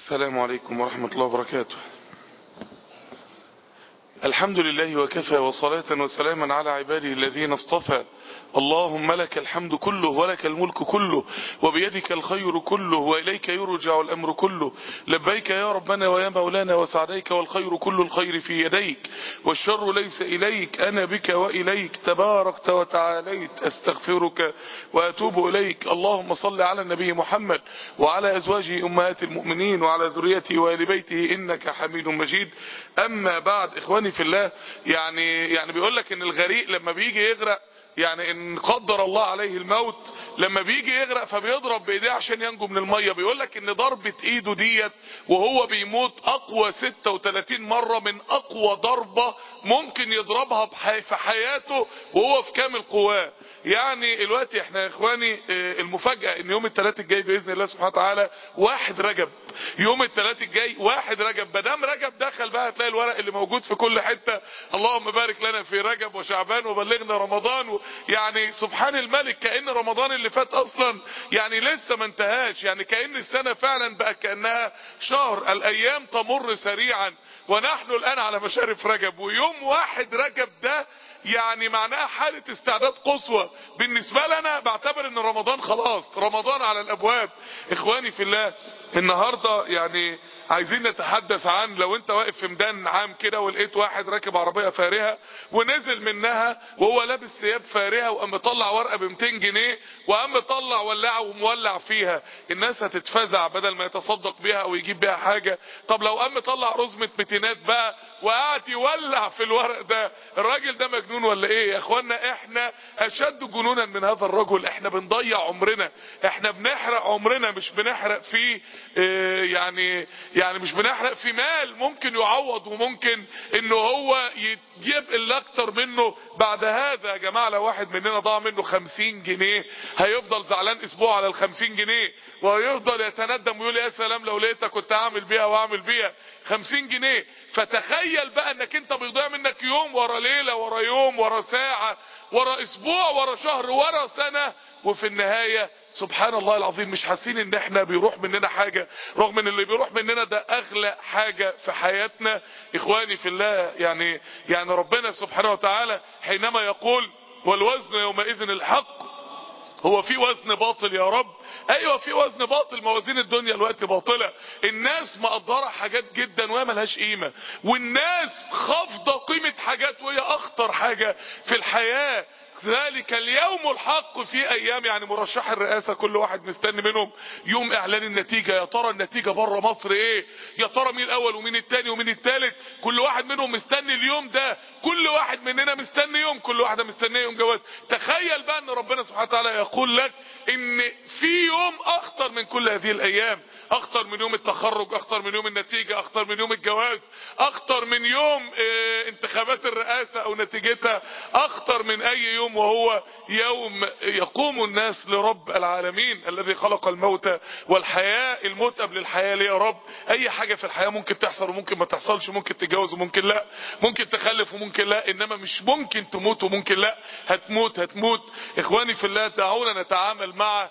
السلام عليكم ورحمة الله وبركاته الحمد لله وكفى وصلاة وسلاما على عباده الذين اصطفى اللهم لك الحمد كله ولك الملك كله وبيدك الخير كله وإليك يرجع الأمر كله لبيك يا ربنا ويا مولانا وسعديك والخير كل الخير في يديك والشر ليس إليك أنا بك وإليك تباركت وتعاليت أستغفرك وأتوب إليك اللهم صل على النبي محمد وعلى أزواجه أمهات المؤمنين وعلى ذريته وآل بيته إنك حميد مجيد أما بعد إخواني في الله يعني يعني بيقول لك إن الغريق لما بيجي يغرق يعني ان قدر الله عليه الموت لما بيجي يغرق فبيضرب بايديه عشان ينجو من الميه بيقول لك ان ضربه ايده ديت وهو بيموت اقوى 36 مره من اقوى ضربه ممكن يضربها في حياته وهو في كامل قواه يعني الوقت احنا يا اخواني المفاجاه ان يوم الثلاث الجاي باذن الله سبحانه وتعالى واحد رجب يوم الثلاث الجاي واحد رجب مدام رجب دخل بقى هتلاقي الورق اللي موجود في كل حته اللهم بارك لنا في رجب وشعبان وبلغنا رمضان و يعني سبحان الملك كأن رمضان اللي فات اصلا يعني لسه ما انتهاش يعني كأن السنة فعلا بقى كأنها شهر الايام تمر سريعا ونحن الان على مشارف رجب ويوم واحد رجب ده يعني معناها حالة استعداد قصوى بالنسبة لنا بعتبر ان رمضان خلاص رمضان على الابواب اخواني في الله النهاردة يعني عايزين نتحدث عن لو انت واقف في ميدان عام كده ولقيت واحد راكب عربية فارهة ونزل منها وهو لابس ثياب فارهة وقام مطلع ورقة ب 200 جنيه وقام مطلع ولاعة ومولع فيها الناس هتتفزع بدل ما يتصدق بيها او يجيب بيها حاجة طب لو قام مطلع رزمة متينات بقى وقعد يولع في الورق ده الراجل ده مجنون ولا ايه يا اخوانا احنا اشد جنونا من هذا الرجل احنا بنضيع عمرنا احنا بنحرق عمرنا مش بنحرق فيه اه يعني يعني مش بنحرق في مال ممكن يعوض وممكن ان هو يجيب اللي اكتر منه بعد هذا يا جماعة لو واحد مننا ضاع منه خمسين جنيه هيفضل زعلان اسبوع على الخمسين جنيه وهيفضل يتندم ويقول يا سلام لو لقيتك كنت اعمل بيها واعمل بيها خمسين جنيه فتخيل بقى انك انت بيضيع منك يوم ورا ليلة ورا يوم ورا ساعة ورا اسبوع ورا شهر ورا سنة وفي النهاية سبحان الله العظيم مش حاسين ان احنا بيروح مننا حاجة رغم ان اللي بيروح مننا ده اغلى حاجة في حياتنا اخواني في الله يعني يعني ربنا سبحانه وتعالى حينما يقول والوزن يومئذ الحق هو في وزن باطل يا رب ايوه في وزن باطل موازين الدنيا الوقت باطلة الناس مقدرة حاجات جدا وهي ملهاش قيمة والناس خافضة قيمة حاجات وهي اخطر حاجة في الحياة ذلك اليوم الحق في ايام يعني مرشح الرئاسة كل واحد مستني منهم يوم اعلان النتيجة يا ترى النتيجة بره مصر ايه يا ترى مين الاول ومين التاني ومين التالت كل واحد منهم مستني اليوم ده كل واحد مننا مستني يوم كل واحدة مستنية يوم جواز تخيل بقى ان ربنا سبحانه وتعالى يقول لك ان في يوم اخطر من كل هذه الايام اخطر من يوم التخرج اخطر من يوم النتيجة اخطر من يوم الجواز اخطر من يوم اه انتخابات الرئاسة او نتيجتها اخطر من اي يوم وهو يوم يقوم الناس لرب العالمين الذي خلق الموت والحياة الموت قبل الحياة ليه يا رب اي حاجة في الحياة ممكن تحصل وممكن ما تحصلش ممكن تتجوز وممكن لا ممكن تخلف وممكن لا انما مش ممكن تموت وممكن لا هتموت هتموت اخواني في الله دعونا نتعامل مع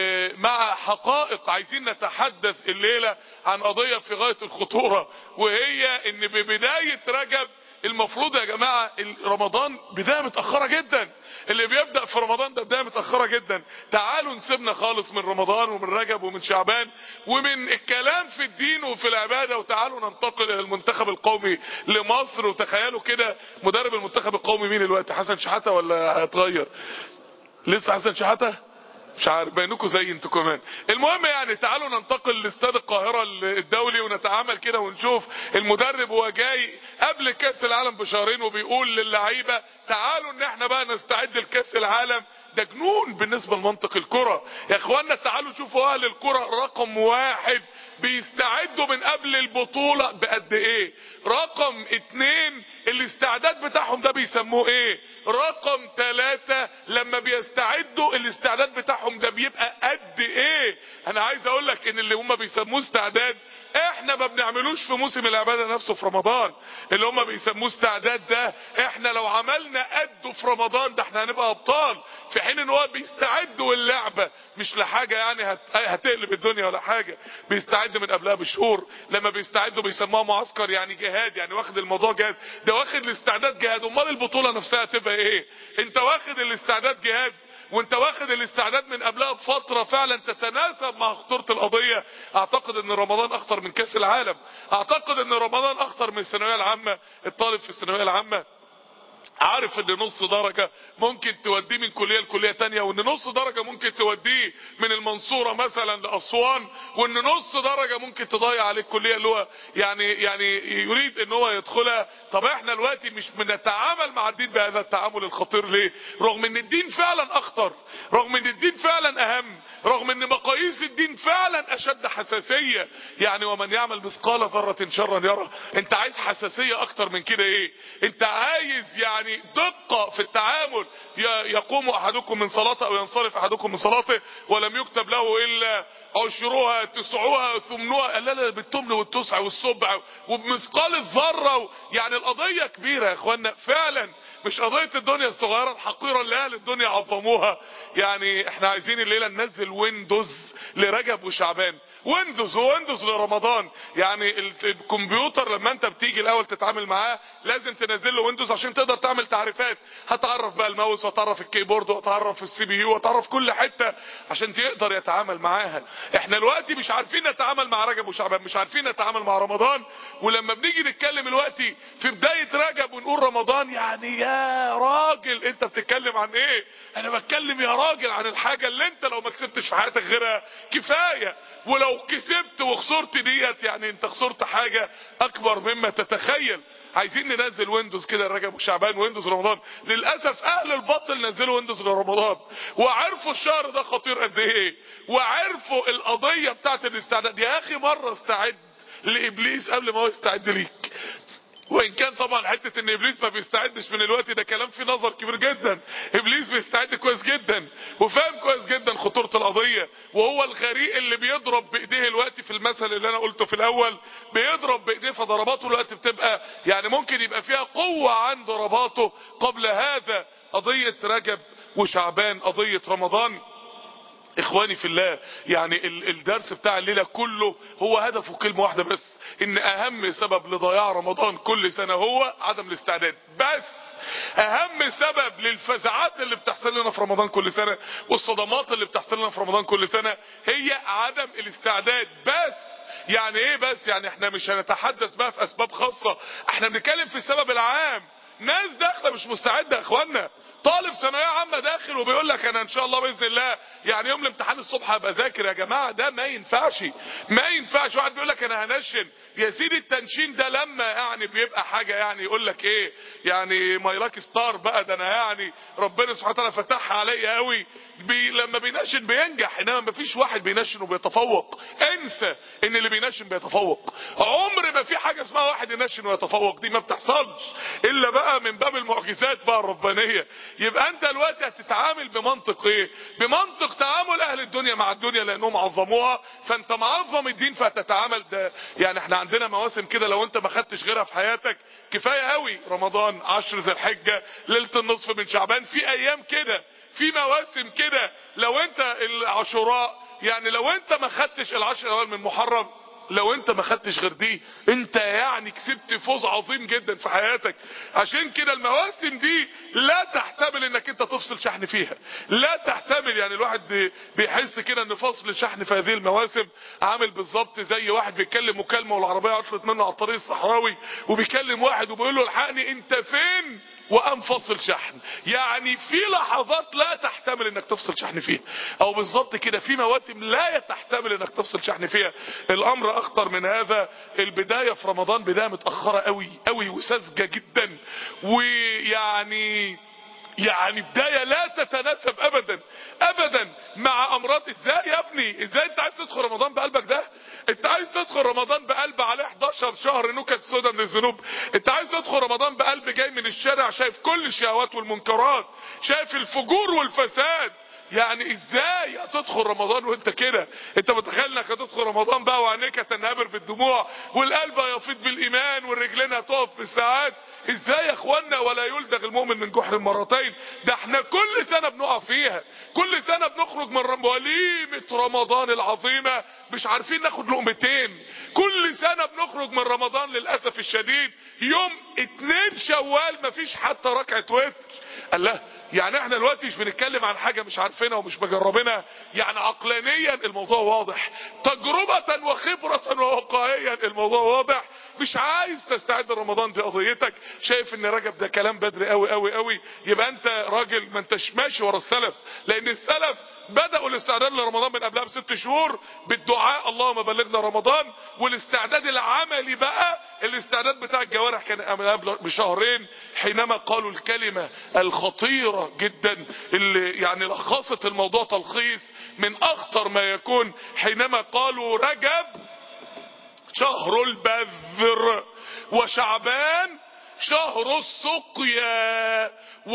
مع حقائق عايزين نتحدث الليلة عن قضية في غاية الخطورة وهي ان ببداية رجب المفروض يا جماعة رمضان بداية متأخرة جدا اللي بيبدأ في رمضان ده بداية متأخرة جدا تعالوا نسيبنا خالص من رمضان ومن رجب ومن شعبان ومن الكلام في الدين وفي العبادة وتعالوا ننتقل الى المنتخب القومي لمصر وتخيلوا كده مدرب المنتخب القومي مين الوقت حسن شحاتة ولا هيتغير لسه حسن شحاتة مش عارف بينكم زي انتوا كمان المهم يعني تعالوا ننتقل لاستاد القاهرة الدولي ونتعامل كده ونشوف المدرب هو جاي قبل كاس العالم بشهرين وبيقول للعيبة تعالوا ان احنا بقى نستعد لكاس العالم ده جنون بالنسبة لمنطق الكرة يا اخوانا تعالوا شوفوا اهل الكرة رقم واحد بيستعدوا من قبل البطولة بقد ايه رقم اتنين الاستعداد بتاعهم ده بيسموه ايه رقم تلاتة لما بيستعدوا الاستعداد بتاعهم ده بيبقى قد ايه انا عايز اقول لك ان اللي هم بيسموه استعداد احنا ما بنعملوش في موسم العبادة نفسه في رمضان اللي هم بيسموه استعداد ده احنا لو عملنا قده في رمضان ده احنا هنبقى ابطال في حين ان هو بيستعد واللعبة مش لحاجة يعني هت... هتقلب الدنيا ولا حاجة بيستعد من قبلها بشهور لما بيستعدوا بيسموها معسكر يعني جهاد يعني واخد الموضوع جهاد ده واخد الاستعداد جهاد امال البطولة نفسها تبقى ايه انت واخد الاستعداد جهاد وانت واخد الاستعداد من قبلها بفترة فعلا تتناسب مع خطورة القضية اعتقد ان رمضان اخطر من كاس العالم اعتقد ان رمضان اخطر من الثانوية العامة الطالب في الثانوية العامة عارف ان نص درجة ممكن توديه من كلية لكلية تانية وان نص درجة ممكن توديه من المنصورة مثلا لاسوان وان نص درجة ممكن تضيع عليه الكلية اللي هو يعني يعني يريد ان هو يدخلها طب احنا دلوقتي مش بنتعامل مع الدين بهذا التعامل الخطير ليه رغم ان الدين فعلا اخطر رغم ان الدين فعلا اهم رغم ان مقاييس الدين فعلا اشد حساسية يعني ومن يعمل مثقال ذرة شرا يرى انت عايز حساسية اكتر من كده ايه انت عايز يعني دقة في التعامل يقوم احدكم من صلاته او ينصرف احدكم من صلاته ولم يكتب له الا عشروها تسعوها ثمنوها لا لا بالتمن والتسع والسبع وبمثقال الذرة يعني القضية كبيرة يا اخوانا فعلا مش قضية الدنيا الصغيرة الحقيرة اللي اهل الدنيا عظموها يعني احنا عايزين الليلة ننزل ويندوز لرجب وشعبان ويندوز ويندوز لرمضان يعني الكمبيوتر لما انت بتيجي الاول تتعامل معاه لازم تنزل له ويندوز عشان تقدر تعمل تعريفات هتعرف بقى الماوس وتعرف الكيبورد وتعرف السي بي يو وتعرف كل حتة عشان تقدر يتعامل معاها احنا دلوقتي مش عارفين نتعامل مع رجب وشعبان مش عارفين نتعامل مع رمضان ولما بنيجي نتكلم دلوقتي في بداية رجب ونقول رمضان يعني يا راجل انت بتتكلم عن ايه انا بتكلم يا راجل عن الحاجة اللي انت لو ما كسبتش في حياتك غيرها كفاية ولو كسبت وخسرت ديت يعني انت خسرت حاجة اكبر مما تتخيل عايزين ننزل ويندوز كده رجب وشعبان ويندوز رمضان للاسف اهل الباطل نزلوا ويندوز لرمضان وعرفوا الشهر ده خطير قد ايه وعرفوا القضية بتاعت الاستعداد يا اخي مرة استعد لابليس قبل ما هو يستعد ليك وان كان طبعا حتة ان ابليس ما بيستعدش من الوقت ده كلام فيه نظر كبير جدا ابليس بيستعد كويس جدا وفاهم كويس جدا خطورة القضية وهو الغريق اللي بيضرب بايديه الوقت في المثل اللي انا قلته في الاول بيضرب بايديه فضرباته الوقت بتبقى يعني ممكن يبقى فيها قوة عن ضرباته قبل هذا قضية رجب وشعبان قضية رمضان اخواني في الله يعني الدرس بتاع الليلة كله هو هدفه كلمة واحدة بس ان اهم سبب لضياع رمضان كل سنة هو عدم الاستعداد بس اهم سبب للفزعات اللي بتحصل لنا في رمضان كل سنة والصدمات اللي بتحصل لنا في رمضان كل سنة هي عدم الاستعداد بس يعني ايه بس يعني احنا مش هنتحدث بقى في اسباب خاصة احنا بنتكلم في السبب العام ناس داخله مش مستعده يا اخوانا طالب ثانويه عامه داخل وبيقول لك انا ان شاء الله باذن الله يعني يوم الامتحان الصبح هبقى ذاكر يا جماعه ده ما ينفعش ما ينفعش واحد بيقول لك انا هنشن يا سيدي التنشين ده لما يعني بيبقى حاجه يعني يقول لك ايه يعني ماي لاك ستار بقى ده انا يعني ربنا سبحانه وتعالى فتحها عليا قوي بي لما بينشن بينجح انما ما فيش واحد بينشن وبيتفوق انسى ان اللي بينشن بيتفوق عمر ما في حاجه اسمها واحد ينشن ويتفوق دي ما بتحصلش الا بقى من باب المعجزات بقى الربانيه يبقى انت دلوقتي هتتعامل بمنطق ايه بمنطق تعامل اهل الدنيا مع الدنيا لانهم عظموها فانت معظم الدين فهتتعامل ده يعني احنا عندنا مواسم كده لو انت ما خدتش غيرها في حياتك كفايه قوي رمضان عشر ذي الحجه ليله النصف من شعبان في ايام كده في مواسم كده لو انت العاشوراء يعني لو انت ما خدتش العشر الاول من محرم لو انت ما خدتش غير دي انت يعني كسبت فوز عظيم جدا في حياتك عشان كده المواسم دي لا تحتمل انك انت تفصل شحن فيها لا تحتمل يعني الواحد بيحس كده ان فصل شحن في هذه المواسم عامل بالظبط زي واحد بيتكلم مكالمه والعربيه عطلت منه على الطريق الصحراوي وبيكلم واحد وبيقول له الحقني انت فين وقام فصل شحن يعني في لحظات لا تحتمل انك تفصل شحن فيها او بالظبط كده في مواسم لا تحتمل انك تفصل شحن فيها الامر اخطر من هذا البداية في رمضان بداية متأخرة قوي قوي وساذجة جدا ويعني يعني بداية لا تتناسب ابدا ابدا مع امراض ازاي يا ابني ازاي انت عايز تدخل رمضان بقلبك ده انت عايز تدخل رمضان بقلب عليه 11 شهر نكت سودا من الذنوب انت عايز تدخل رمضان بقلب جاي من الشارع شايف كل الشهوات والمنكرات شايف الفجور والفساد يعني ازاي هتدخل رمضان وانت كده انت متخيل انك هتدخل رمضان بقى وعينيك هتنهمر بالدموع والقلب هيفيض بالايمان والرجلين هتقف بالساعات ازاي يا اخوانا ولا يلدغ المؤمن من جحر مرتين ده احنا كل سنة بنقع فيها كل سنة بنخرج من رم- وليمة رمضان العظيمة مش عارفين ناخد لقمتين كل سنة بنخرج من رمضان للأسف الشديد يوم اتنين شوال مفيش حتى ركعة وتر الله يعني احنا دلوقتي مش بنتكلم عن حاجة مش عارفينها ومش مجربينها يعني عقلانيا الموضوع واضح تجربة وخبرة وواقعيا الموضوع واضح مش عايز تستعد رمضان دي قضيتك شايف ان رجب ده كلام بدري قوي قوي قوي يبقى انت راجل ما انتش ماشي ورا السلف لان السلف بدأوا الاستعداد لرمضان من قبلها بست شهور بالدعاء اللهم بلغنا رمضان والاستعداد العملي بقى الاستعداد بتاع الجوارح كان من قبل بشهرين حينما قالوا الكلمة الخطيرة جدا اللي يعني لخصت الموضوع تلخيص من اخطر ما يكون حينما قالوا رجب شهر البذر وشعبان شهر السقيا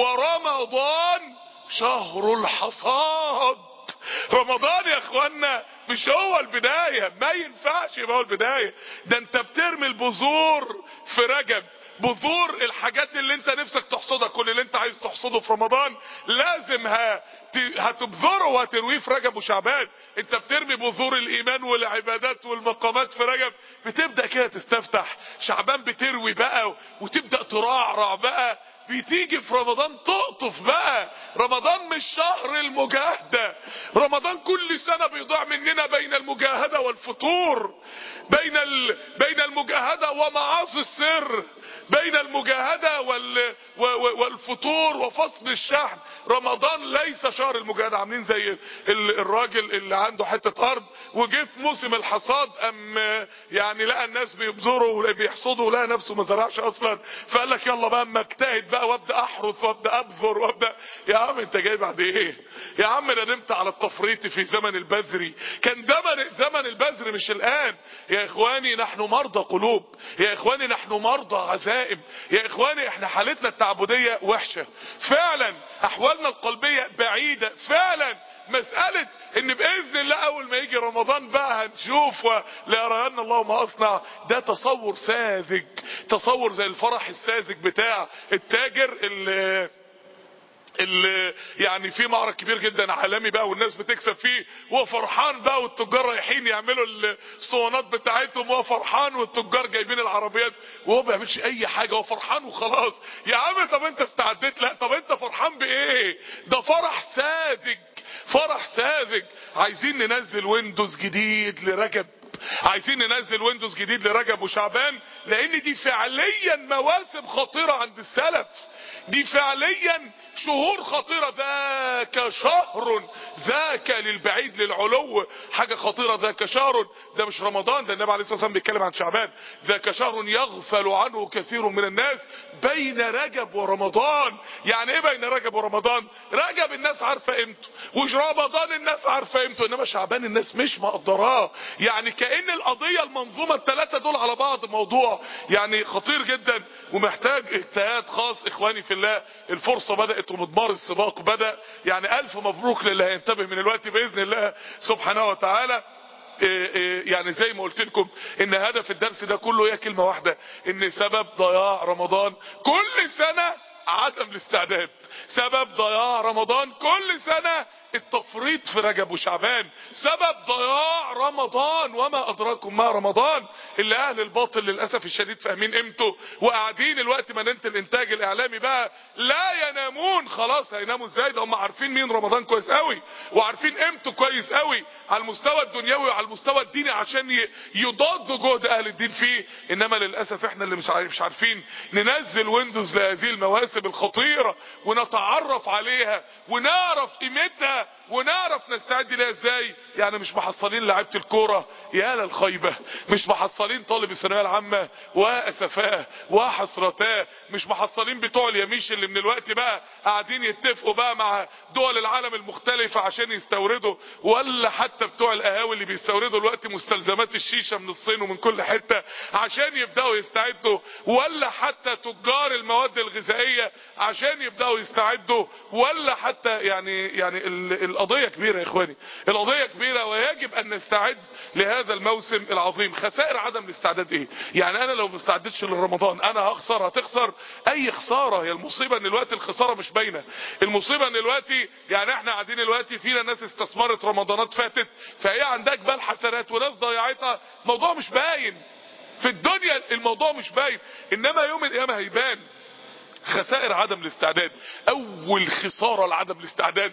ورمضان شهر الحصاد رمضان يا اخوانا مش هو البداية ما ينفعش يبقى هو البداية ده انت بترمي البذور في رجب بذور الحاجات اللي انت نفسك تحصدها كل اللي انت عايز تحصده في رمضان لازم ه- ت- هتبذره وهترويه في رجب وشعبان انت بترمي بذور الايمان والعبادات والمقامات في رجب بتبدأ كده تستفتح شعبان بتروي بقى وتبدأ ترعرع بقى بتيجي في رمضان تقطف بقى رمضان مش شهر المجاهدة رمضان كل سنة بيضيع مننا بين المجاهدة والفطور بين ال... بين المجاهدة ومعاصي السر بين المجاهدة وال... و... و... والفطور وفصل الشحن رمضان ليس شهر المجاهدة عاملين زي ال... الراجل اللي عنده حتة ارض وجه في موسم الحصاد ام يعني لقى الناس بيبذروا بيحصدوا لقى نفسه ما زرعش اصلا فقال لك يلا بقى اما اجتهد بقى وابدا احرث وابدا ابذر وابدا يا عم انت جاي بعد ايه يا عم ندمت على التفريط في زمن البذر كان زمن زمن البذر مش الان يا اخواني نحن مرضى قلوب يا اخواني نحن مرضى عزائم يا اخواني احنا حالتنا التعبديه وحشه فعلا احوالنا القلبيه بعيده فعلا مسألة ان باذن الله اول ما يجي رمضان بقى هنشوف ولا يرين الله ما اصنع ده تصور ساذج تصور زي الفرح الساذج بتاع التاجر اللي اللي يعني في معرض كبير جدا عالمي بقى والناس بتكسب فيه وهو فرحان بقى والتجار رايحين يعملوا الصوانات بتاعتهم وهو فرحان والتجار جايبين العربيات وهو ما بيعملش اي حاجه هو فرحان وخلاص يا عم طب انت استعديت لا طب انت فرحان بايه ده فرح ساذج فرح ساذج عايزين ننزل ويندوز جديد لرجب عايزين ننزل ويندوز جديد لرجب وشعبان لان دي فعليا مواسم خطيرة عند السلف دي فعليا شهور خطيرة ذاك شهر ذاك للبعيد للعلو حاجة خطيرة ذاك شهر ده مش رمضان ده النبي عليه الصلاة والسلام بيتكلم عن شعبان ذاك شهر يغفل عنه كثير من الناس بين رجب ورمضان يعني ايه بين رجب ورمضان رجب الناس عارفة قيمته وش رمضان الناس عارفة قيمته انما شعبان الناس مش مقدراه يعني كأن القضية المنظومة الثلاثة دول على بعض موضوع يعني خطير جدا ومحتاج اجتهاد خاص اخواني في الله الفرصة بدأت ومضمار السباق بدأ يعني الف مبروك للي هينتبه من الوقت بإذن الله سبحانه وتعالى إيه إيه يعني زي ما قلت لكم ان هدف الدرس ده كله هي كلمة واحدة ان سبب ضياع رمضان كل سنة عدم الاستعداد سبب ضياع رمضان كل سنة التفريط في رجب وشعبان سبب ضياع رمضان وما ادراكم ما رمضان اللي اهل الباطل للاسف الشديد فاهمين قيمته وقاعدين الوقت مننت الانتاج الاعلامي بقى لا ينامون خلاص هيناموا ازاي ده هم عارفين مين رمضان كويس قوي وعارفين قيمته كويس قوي على المستوى الدنيوي وعلى المستوى الديني عشان ي- يضادوا جهد اهل الدين فيه انما للاسف احنا اللي مش عارف مش عارفين ننزل ويندوز لهذه المواسم الخطيره ونتعرف عليها ونعرف قيمتها ونعرف نستعد لها ازاي يعني مش محصلين لعيبه الكوره يا للخيبه مش محصلين طالب الثانويه العامه واسفاه وحسرتاه مش محصلين بتوع اليميش اللي من الوقت بقى قاعدين يتفقوا بقى مع دول العالم المختلفه عشان يستوردوا ولا حتى بتوع القهاوي اللي بيستوردوا الوقت مستلزمات الشيشه من الصين ومن كل حته عشان يبداوا يستعدوا ولا حتى تجار المواد الغذائيه عشان يبداوا يستعدوا ولا حتى يعني يعني ال ال- القضية كبيرة يا اخواني القضية كبيرة ويجب ان نستعد لهذا الموسم العظيم خسائر عدم الاستعداد ايه يعني انا لو ما استعدتش لرمضان انا هخسر هتخسر اي خسارة هي المصيبة ان الوقت الخسارة مش باينة المصيبة ان الوقت يعني احنا قاعدين دلوقتي فينا ناس استثمرت رمضانات فاتت فهي عندها جبال حسنات وناس ضيعتها موضوع مش باين في الدنيا الموضوع مش باين انما يوم القيامة هيبان خسائر عدم الاستعداد اول خسارة لعدم الاستعداد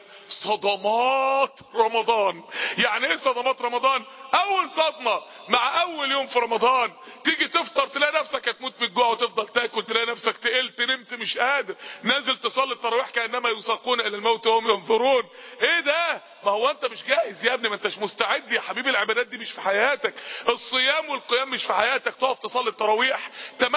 صدمات رمضان يعني ايه صدمات رمضان اول صدمة مع اول يوم في رمضان تيجي تفطر تلاقي نفسك هتموت من الجوع وتفضل تاكل تلاقي نفسك تقلت نمت مش قادر نازل تصلي التراويح كانما يساقون الى الموت وهم ينظرون ايه ده ما هو انت مش جاهز يا ابني ما انتش مستعد يا حبيبي العبادات دي مش في حياتك الصيام والقيام مش في حياتك تقف تصلي التراويح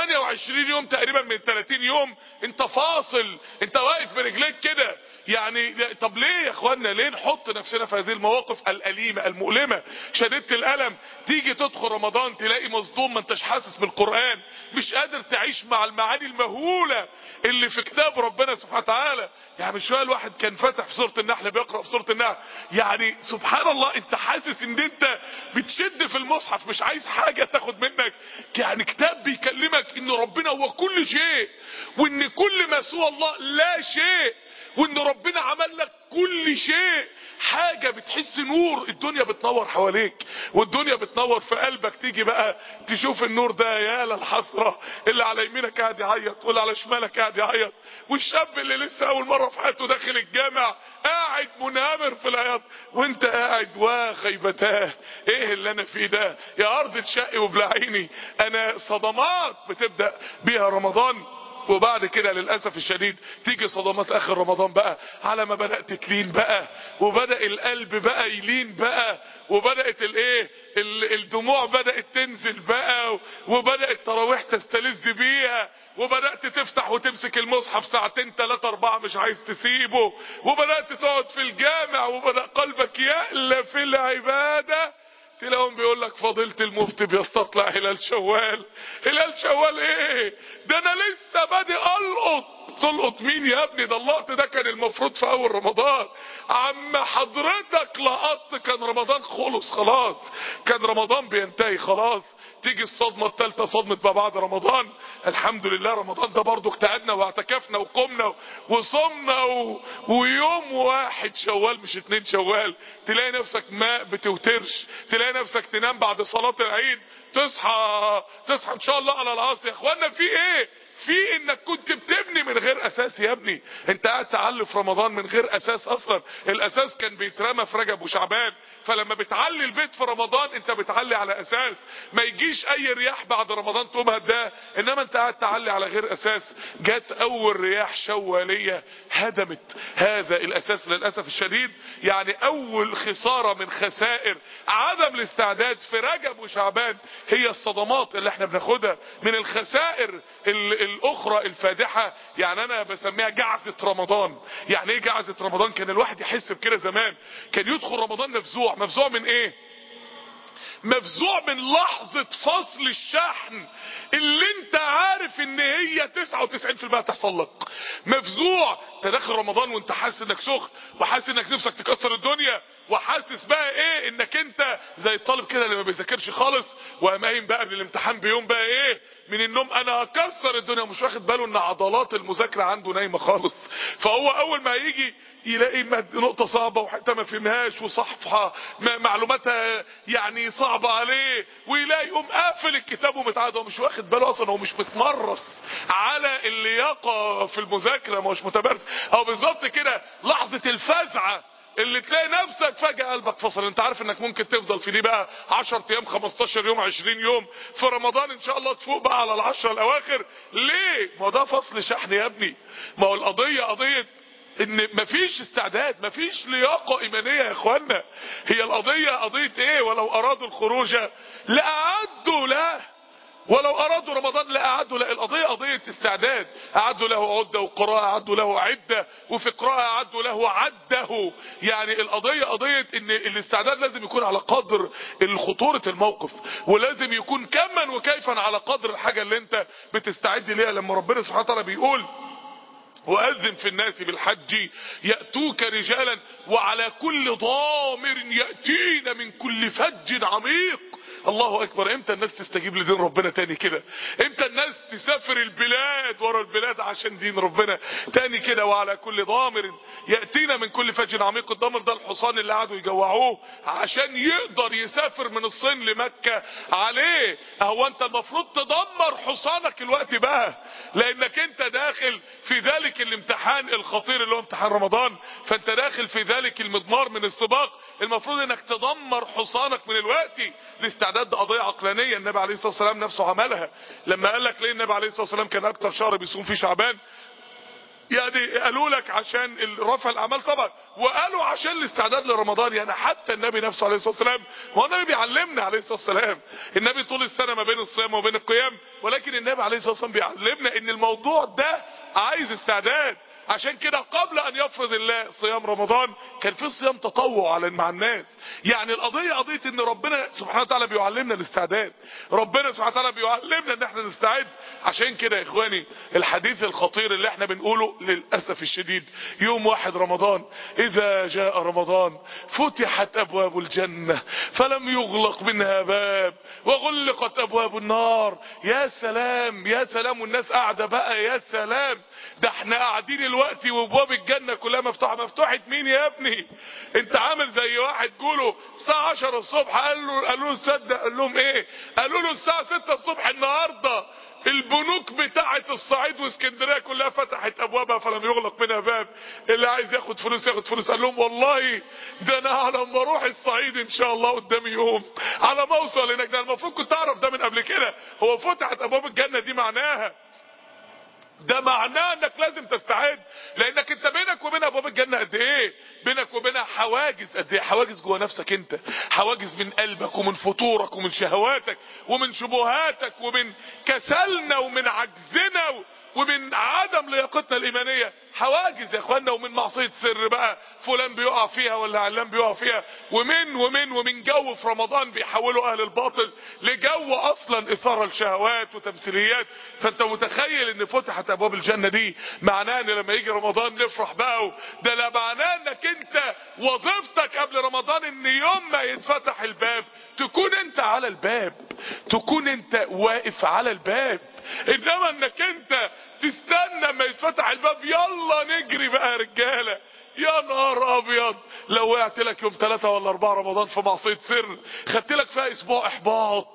28 يوم تقريبا من 30 يوم انت فاصل انت واقف برجليك كده يعني طب ليه يا اخوانا ليه نحط نفسنا في هذه المواقف الاليمه المؤلمه شديده الالم تيجي تدخل رمضان تلاقي مصدوم ما انتش حاسس بالقران مش قادر تعيش مع المعاني المهوله اللي في كتاب ربنا سبحانه وتعالى يعني مش شويه الواحد كان فاتح في سوره النحل بيقرا في سوره النحل يعني سبحان الله انت حاسس ان انت بتشد في المصحف مش عايز حاجه تاخد منك يعني كتاب بيكلمك ان ربنا هو كل شيء وان كل ما سوى الله لا شيء وان ربنا عمل لك كل شيء حاجة بتحس نور الدنيا بتنور حواليك والدنيا بتنور في قلبك تيجي بقى تشوف النور ده يا للحسرة اللي على يمينك قاعد يعيط واللي على شمالك قاعد يعيط والشاب اللي لسه اول مرة في حياته داخل الجامع قاعد منهمر في العياط وانت قاعد وخيبتاه ايه اللي انا فيه ده يا ارض تشقي وبلعيني انا صدمات بتبدأ بيها رمضان وبعد كده للأسف الشديد تيجي صدمات آخر رمضان بقى على ما بدأت تلين بقى وبدأ القلب بقى يلين بقى وبدأت الايه ال- الدموع بدأت تنزل بقى وبدأت تراويح تستلذ بيها وبدأت تفتح وتمسك المصحف ساعتين ثلاثة أربعة مش عايز تسيبه وبدأت تقعد في الجامع وبدأ قلبك يألى في العبادة تلاقيهم بيقول لك فضيلة المفتي بيستطلع هلال شوال هلال شوال ايه ده انا لسه بادئ القط تلقط مين يا ابني ده اللقط ده كان المفروض في اول رمضان عم حضرتك لقطت كان رمضان خلص خلاص كان رمضان بينتهي خلاص تيجي الصدمة الثالثة صدمة ما بعد رمضان الحمد لله رمضان ده برضو اجتهدنا واعتكفنا وقمنا وصمنا و... ويوم واحد شوال مش اتنين شوال تلاقي نفسك ما بتوترش تلاقي نفسك تنام بعد صلاة العيد تصحى تصحى ان شاء الله على العصر يا اخوانا في ايه في انك كنت بتبني من غير اساس يا ابني انت قاعد تعلي في رمضان من غير اساس اصلا الاساس كان بيترمى في رجب وشعبان فلما بتعلي البيت في رمضان انت بتعلي على اساس ما يجيش اي رياح بعد رمضان تقوم هداه انما انت قاعد تعلي على غير اساس جت اول رياح شواليه هدمت هذا الاساس للاسف الشديد يعني اول خساره من خسائر عدم الاستعداد في رجب وشعبان هي الصدمات اللي احنا بناخدها من الخسائر ال- الاخرى الفادحه يعني انا بسميها جعزه رمضان يعني ايه جعزه رمضان كان الواحد يحس بكده زمان كان يدخل رمضان مفزوع مفزوع من ايه مفزوع من لحظة فصل الشحن اللي انت عارف ان هي 99% هتحصل لك مفزوع انت داخل رمضان وانت حاسس انك سخن وحاسس انك نفسك تكسر الدنيا وحاسس بقى ايه انك انت زي الطالب كده اللي ما بيذاكرش خالص وقام قايم بقى قبل الامتحان بيوم بقى ايه من النوم انا هكسر الدنيا ومش واخد باله ان عضلات المذاكره عنده نايمه خالص فهو اول ما يجي يلاقي مد- نقطه صعبه وحتى ما فهمهاش وصفحه م- معلوماتها يعني صعبه عليه ويلاقي يقوم قافل الكتاب ومتعاد هو مش واخد باله اصلا هو مش متمرس على اللياقه في المذاكره ما هوش متمرس او بالظبط كده لحظه الفزعه اللي تلاقي نفسك فجأة قلبك فصل انت عارف انك ممكن تفضل في دي بقى 10 ايام 15 يوم 20 يوم في رمضان ان شاء الله تفوق بقى على العشرة الاواخر ليه ما هو ده فصل شحن يا ابني ما هو القضية قضية ان مفيش استعداد مفيش لياقة ايمانية يا اخوانا هي القضية قضية ايه ولو ارادوا الخروج لاعدوا له ولو ارادوا رمضان لاعدوا لا القضيه قضيه استعداد اعدوا له عده وقراءه اعدوا له عده وفي قراءه اعدوا له عده يعني القضيه قضيه ان الاستعداد لازم يكون على قدر خطوره الموقف ولازم يكون كما وكيفا على قدر الحاجه اللي انت بتستعد ليها لما ربنا سبحانه وتعالى بيقول وأذن في الناس بالحج يأتوك رجالا وعلى كل ضامر يأتين من كل فج عميق الله اكبر امتى الناس تستجيب لدين ربنا تاني كده امتى الناس تسافر البلاد ورا البلاد عشان دين ربنا تاني كده وعلى كل ضامر يأتينا من كل فج عميق الضامر ده الحصان اللي قعدوا يجوعوه عشان يقدر يسافر من الصين لمكة عليه هو انت المفروض تدمر حصانك الوقت بقى لانك انت داخل في ذلك الامتحان الخطير اللي هو امتحان رمضان فانت داخل في ذلك المضمار من السباق المفروض انك تدمر حصانك من الوقت الاستعداد ده قضيه عقلانيه النبي عليه الصلاه والسلام نفسه عملها لما قال لك ليه النبي عليه الصلاه والسلام كان اكتر شهر بيصوم فيه شعبان يعني قالوا لك عشان رفع الاعمال طبعا وقالوا عشان الاستعداد لرمضان يعني حتى النبي نفسه عليه الصلاه والسلام هو النبي بيعلمنا عليه الصلاه والسلام النبي طول السنه ما بين الصيام وبين القيام ولكن النبي عليه الصلاه والسلام بيعلمنا ان الموضوع ده عايز استعداد عشان كده قبل ان يفرض الله صيام رمضان كان في صيام تطوع على مع الناس يعني القضية قضية ان ربنا سبحانه وتعالى بيعلمنا الاستعداد ربنا سبحانه وتعالى بيعلمنا ان احنا نستعد عشان كده يا اخواني الحديث الخطير اللي احنا بنقوله للأسف الشديد يوم واحد رمضان اذا جاء رمضان فتحت ابواب الجنة فلم يغلق منها باب وغلقت ابواب النار يا سلام يا سلام والناس قاعدة بقى يا سلام ده احنا قاعدين الوقت وابواب الجنة كلها مفتوحة مفتوحة مين يا ابني انت عامل زي واحد قولوا الساعة 10 الصبح قال له قالوا له تصدق قال لهم ايه قالوا له الساعة 6 الصبح النهاردة البنوك بتاعة الصعيد واسكندرية كلها فتحت ابوابها فلم يغلق منها باب اللي عايز ياخد فلوس ياخد فلوس قال لهم والله ده انا على ما اروح الصعيد ان شاء الله قدامي يوم على ما اوصل هناك ده المفروض كنت اعرف ده من قبل كده هو فتحت ابواب الجنة دي معناها ده معناه انك لازم تستعد لانك انت بينك وبين ابواب الجنه قد ايه بينك وبينها حواجز قد ايه حواجز جوه نفسك انت حواجز من قلبك ومن فطورك ومن شهواتك ومن شبهاتك ومن كسلنا ومن عجزنا ومن عدم لياقتنا الايمانيه حواجز يا اخوانا ومن معصيه سر بقى فلان بيقع فيها ولا علان بيقع فيها ومن ومن ومن جو في رمضان بيحولوا اهل الباطل لجو اصلا اثاره الشهوات وتمثيليات فانت متخيل ان فتحت ابواب الجنه دي معناه ان لما يجي رمضان نفرح بقى ده لا معناه انك انت وظيفتك قبل رمضان ان يوم ما يتفتح الباب تكون انت على الباب تكون انت واقف على الباب انما انك انت تستنى ما يتفتح الباب يلا نجري بقى يا رجاله يا نهار ابيض لو وقعت لك يوم ثلاثة ولا اربعة رمضان في معصية سر خدت لك فيها اسبوع احباط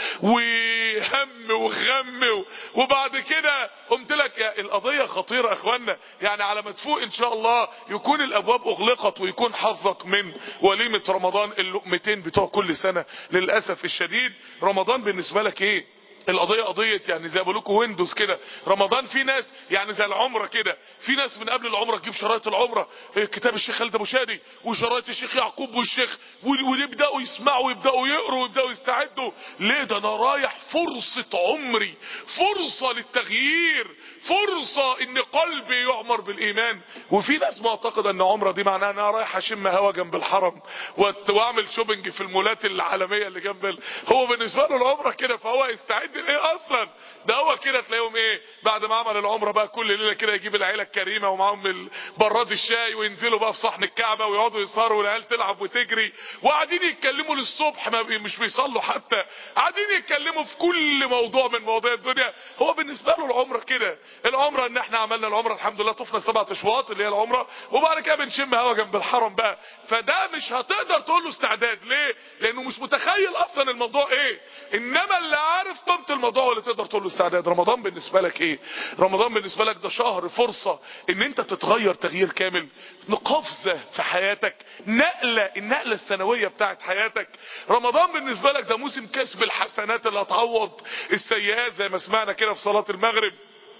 وهم وغم وبعد كده قمت لك القضية خطيرة يا اخوانا يعني على ما تفوق ان شاء الله يكون الابواب اغلقت ويكون حظك من وليمة رمضان اللقمتين بتوع كل سنة للأسف الشديد رمضان بالنسبة لك ايه القضية قضية يعني زي بقول لكم ويندوز كده رمضان في ناس يعني زي العمرة كده في ناس من قبل العمرة تجيب شرايط العمرة كتاب الشيخ خالد ابو شادي وشرايط الشيخ يعقوب والشيخ ويبداوا يسمعوا ويبداوا يقروا ويبداوا يستعدوا ليه ده انا رايح فرصة عمري فرصة للتغيير فرصة ان قلبي يعمر بالايمان وفي ناس معتقدة ان عمرة دي معناها ان انا رايح اشم هوا جنب الحرم واعمل شوبنج في المولات العالمية اللي جنب هو بالنسبة له العمرة كده فهو يستعد قد ايه اصلا ده هو كده تلاقيهم ايه بعد ما عمل العمره بقى كل ليله كده يجيب العيله الكريمه ومعاهم براد الشاي وينزلوا بقى في صحن الكعبه ويقعدوا يسهروا والعيال تلعب وتجري وقاعدين يتكلموا للصبح ما بي مش بيصلوا حتى قاعدين يتكلموا في كل موضوع من مواضيع الدنيا هو بالنسبه له العمره كده العمره ان احنا عملنا العمره الحمد لله طفنا سبعة اشواط اللي هي العمره وبعد كده بنشم هوا جنب الحرم بقى فده مش هتقدر تقول له استعداد ليه لانه مش متخيل اصلا الموضوع ايه انما اللي عارف قيمه الموضوع اللي تقدر تقول له استعداد رمضان بالنسبه لك ايه رمضان بالنسبه لك ده شهر فرصه ان انت تتغير تغيير كامل قفزه في حياتك نقله النقله السنويه بتاعت حياتك رمضان بالنسبه لك ده موسم كسب الحسنات اللي هتعوض السيئات زي ما سمعنا كده في صلاه المغرب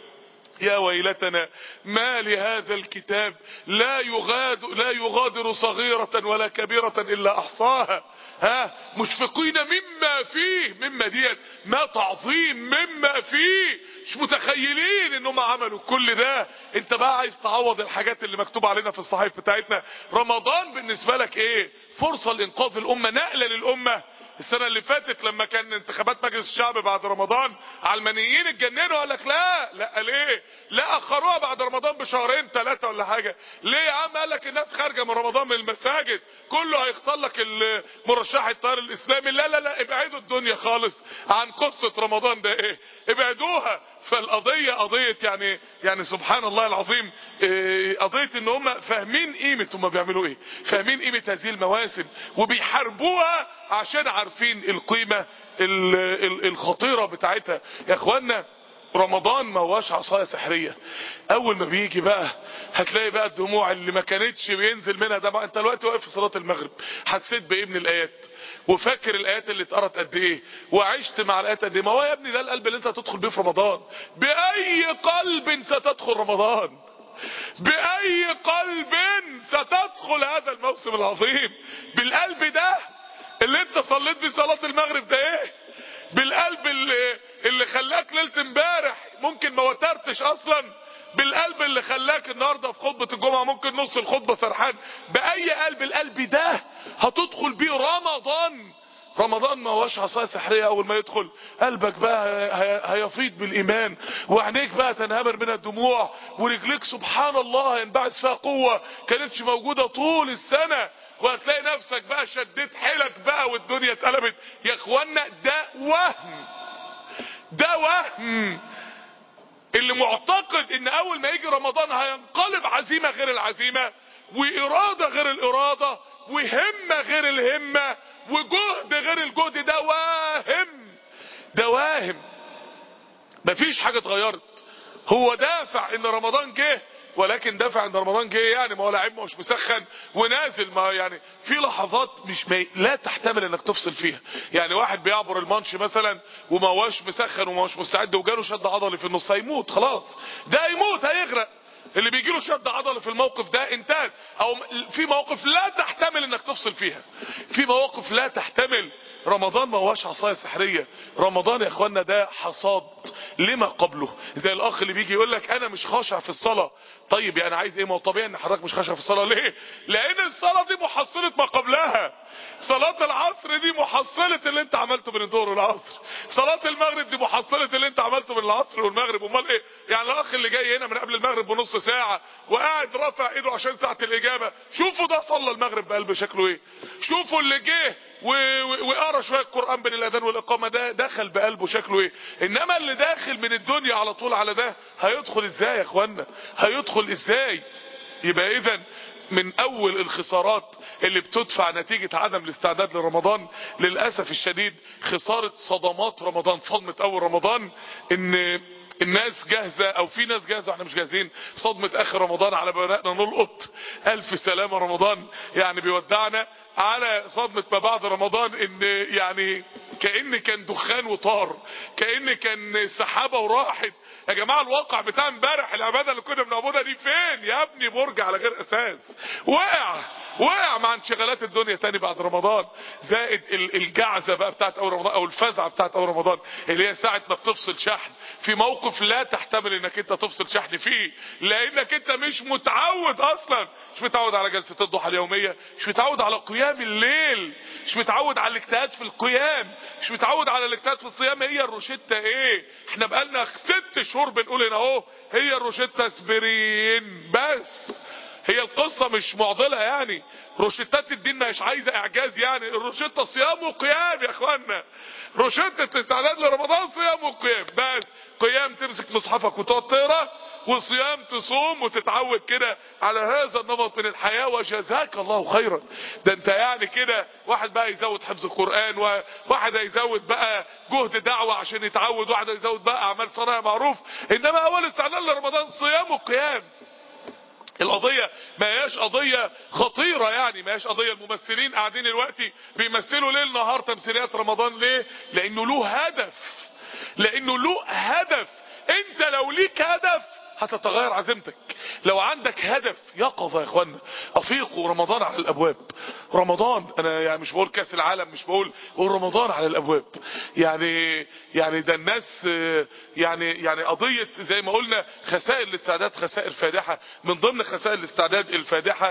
يا ويلتنا ما لهذا الكتاب لا يغادر, لا يغادر صغيرة ولا كبيرة إلا أحصاها ها مشفقين مما فيه مما ديت ما تعظيم مما فيه مش متخيلين انهم عملوا كل ده انت بقى عايز تعوض الحاجات اللي مكتوب علينا في الصحيح بتاعتنا رمضان بالنسبة لك ايه فرصة لانقاذ الامة نقلة للامة السنة اللي فاتت لما كان انتخابات مجلس الشعب بعد رمضان علمانيين اتجننوا قال لك لا لا ليه لا اخروها بعد رمضان بشهرين ثلاثة ولا حاجة ليه يا عم قال لك الناس خارجة من رمضان من المساجد كله هيختار لك مرشح التيار الاسلامي لا لا لا ابعدوا الدنيا خالص عن قصة رمضان ده ايه ابعدوها فالقضية قضية يعني يعني سبحان الله العظيم إيه قضية ان هم فاهمين قيمة هم بيعملوا ايه فاهمين قيمة هذه المواسم وبيحاربوها عشان عارفين القيمة ال ال الخطيرة بتاعتها يا اخوانا رمضان ما هواش عصاية سحرية اول ما بيجي بقى هتلاقي بقى الدموع اللي ما كانتش بينزل منها دمع انت دلوقتي واقف في صلاة المغرب حسيت بايه من الايات وفاكر الايات اللي اتقرت قد ايه وعشت مع الايات قد ايه ما هو يا ابني ده القلب اللي انت هتدخل بيه في رمضان باي قلب ستدخل رمضان باي قلب ستدخل هذا الموسم العظيم بالقلب ده اللي انت صليت بيه صلاة المغرب ده ايه بالقلب اللي, اللي خلاك ليلة امبارح ممكن ما وترتش اصلا بالقلب اللي خلاك النهارده في خطبة الجمعة ممكن نص الخطبة سرحان بأي قلب القلب ده هتدخل بيه رمضان رمضان ما هوش عصايه سحريه اول ما يدخل قلبك بقى هيفيض بالايمان وعينيك بقى تنهمر من الدموع ورجليك سبحان الله ينبعث فيها قوه كانتش موجوده طول السنه وهتلاقي نفسك بقى شديت حيلك بقى والدنيا اتقلبت يا اخوانا ده وهم ده وهم اللي معتقد ان اول ما يجي رمضان هينقلب عزيمه غير العزيمه واراده غير الاراده وهمه غير الهمه وجهد غير الجهد ده واهم ده واهم مفيش حاجة اتغيرت هو دافع ان رمضان جه ولكن دافع ان رمضان جه يعني ما هو لعيب مش مسخن ونازل ما يعني في لحظات مش ما لا تحتمل انك تفصل فيها يعني واحد بيعبر المانش مثلا وما هوش مسخن وما هوش مستعد وجاله شد عضلي في النص هيموت خلاص ده هيموت هيغرق اللي بيجي له شد عضلي في الموقف ده انتهت او في مواقف لا تحتمل انك تفصل فيها في مواقف لا تحتمل رمضان ما هواش عصايه سحريه رمضان يا اخوانا ده حصاد لما قبله زي الاخ اللي بيجي يقول لك انا مش خاشع في الصلاه طيب يعني عايز ايه ما هو طبيعي ان حضرتك مش خاشع في الصلاه ليه لان الصلاه دي محصله ما قبلها صلاة العصر دي محصلة اللي انت عملته بين الظهر والعصر صلاة المغرب دي محصلة اللي انت عملته بين العصر والمغرب امال ايه يعني الاخ اللي جاي هنا من قبل المغرب بنص ساعة وقاعد رافع ايده عشان ساعة الاجابة شوفوا ده صلى المغرب بقلب شكله ايه شوفوا اللي جه وقرا شويه القران بين الاذان والاقامه ده دخل بقلبه شكله ايه انما اللي داخل من الدنيا على طول على ده هيدخل ازاي يا اخوانا هيدخل ازاي يبقى اذا من اول الخسارات اللي بتدفع نتيجة عدم الاستعداد لرمضان للأسف الشديد خسارة صدمات رمضان صدمة اول رمضان ان الناس جاهزة او في ناس جاهزة واحنا مش جاهزين صدمة اخر رمضان على بنائنا نلقط الف سلامة رمضان يعني بيودعنا على صدمة ما بعد رمضان ان يعني كأن كان دخان وطار كأن كان سحابة وراحت يا جماعة الواقع بتاع امبارح العبادة اللي كنا بنعبدها دي فين يا ابني برج على غير اساس وقع وقع مع انشغالات الدنيا تاني بعد رمضان زائد الجعزة بقى بتاعت اول رمضان او الفزعة بتاعت اول رمضان اللي هي ساعة ما بتفصل شحن في موقف لا تحتمل انك انت تفصل شحن فيه لانك انت مش متعود اصلا مش متعود على جلسة الضحى اليومية مش متعود على قيام الليل مش متعود على الاجتهاد في القيام مش متعود على الاجتهاد في الصيام هي الروشتة ايه احنا بقالنا ست شهور بنقول هنا اهو هي الروشتة اسبرين بس هي القصة مش معضلة يعني روشتات الدين مش عايزة اعجاز يعني الروشتة صيام وقيام يا اخوانا روشتة استعداد لرمضان صيام وقيام بس قيام تمسك مصحفك وتقعد تقرا وصيام تصوم وتتعود كده على هذا النمط من الحياة وجزاك الله خيرا ده انت يعني كده واحد بقى يزود حفظ القرآن وواحد هيزود بقى جهد دعوة عشان يتعود واحد هيزود بقى اعمال صناعة معروف انما اول استعداد لرمضان صيام وقيام القضية ما هياش قضية خطيرة يعني ما هياش قضية الممثلين قاعدين دلوقتي بيمثلوا ليل نهار تمثيليات رمضان ليه لانه له هدف لانه له هدف انت لو ليك هدف هتتغير عزيمتك لو عندك هدف يقظة يا اخوانا افيقوا رمضان على الابواب رمضان انا يعني مش بقول كاس العالم مش بقول بقول رمضان على الابواب يعني يعني ده الناس يعني يعني قضية زي ما قلنا خسائر الاستعداد خسائر فادحة من ضمن خسائر الاستعداد الفادحة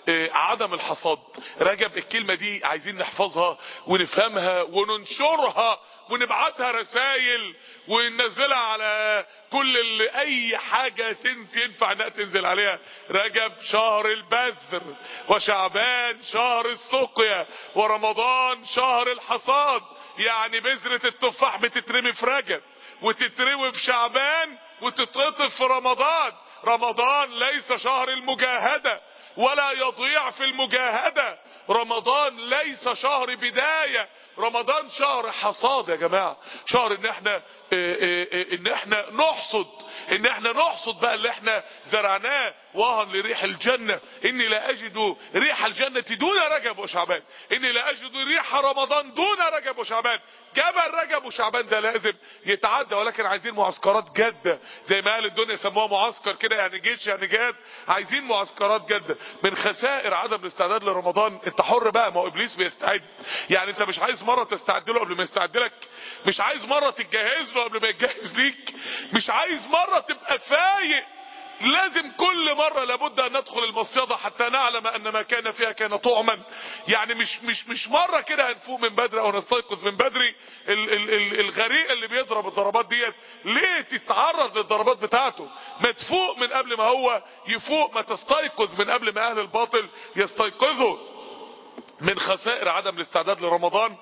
اه عدم الحصاد رجب الكلمة دي عايزين نحفظها ونفهمها وننشرها ونبعتها رسائل وننزلها على كل اللي اي حاجة تنزل ينفع انها تنزل عليها رجب شهر البذر وشعبان شهر السقيا ورمضان شهر الحصاد يعني بذرة التفاح بتترمي في رجب وتتروي في شعبان وتتقطف في رمضان رمضان ليس شهر المجاهدة ولا يضيع في المجاهدة رمضان ليس شهر بداية رمضان شهر حصاد يا جماعة شهر ان احنا اه اه اه ان احنا نحصد ان احنا نحصد بقى اللي احنا زرعناه وهن لريح الجنة اني لا اجد ريح الجنة دون رجب وشعبان اني لا اجد ريح رمضان دون رجب وشعبان جبل رجب وشعبان ده لازم يتعدى ولكن عايزين معسكرات جادة زي ما اهل الدنيا سموها معسكر كده يعني جيش يعني جاد عايزين معسكرات جادة من خسائر عدم الاستعداد لرمضان انت حر بقى ما هو ابليس بيستعد يعني انت مش عايز مرة تستعد له قبل ما يستعد لك مش عايز مرة تتجهز له قبل ما يتجهز ليك مش عايز مرة تبقى فايق لازم كل مرة لابد ان ندخل المصيدة حتى نعلم ان ما كان فيها كان طعما يعني مش مش مش مرة كده هنفوق من بدري او نستيقظ من بدري ال ال ال الغريق اللي بيضرب الضربات ديت ليه تتعرض للضربات بتاعته ما تفوق من قبل ما هو يفوق ما تستيقظ من قبل ما اهل الباطل يستيقظوا من خسائر عدم الاستعداد لرمضان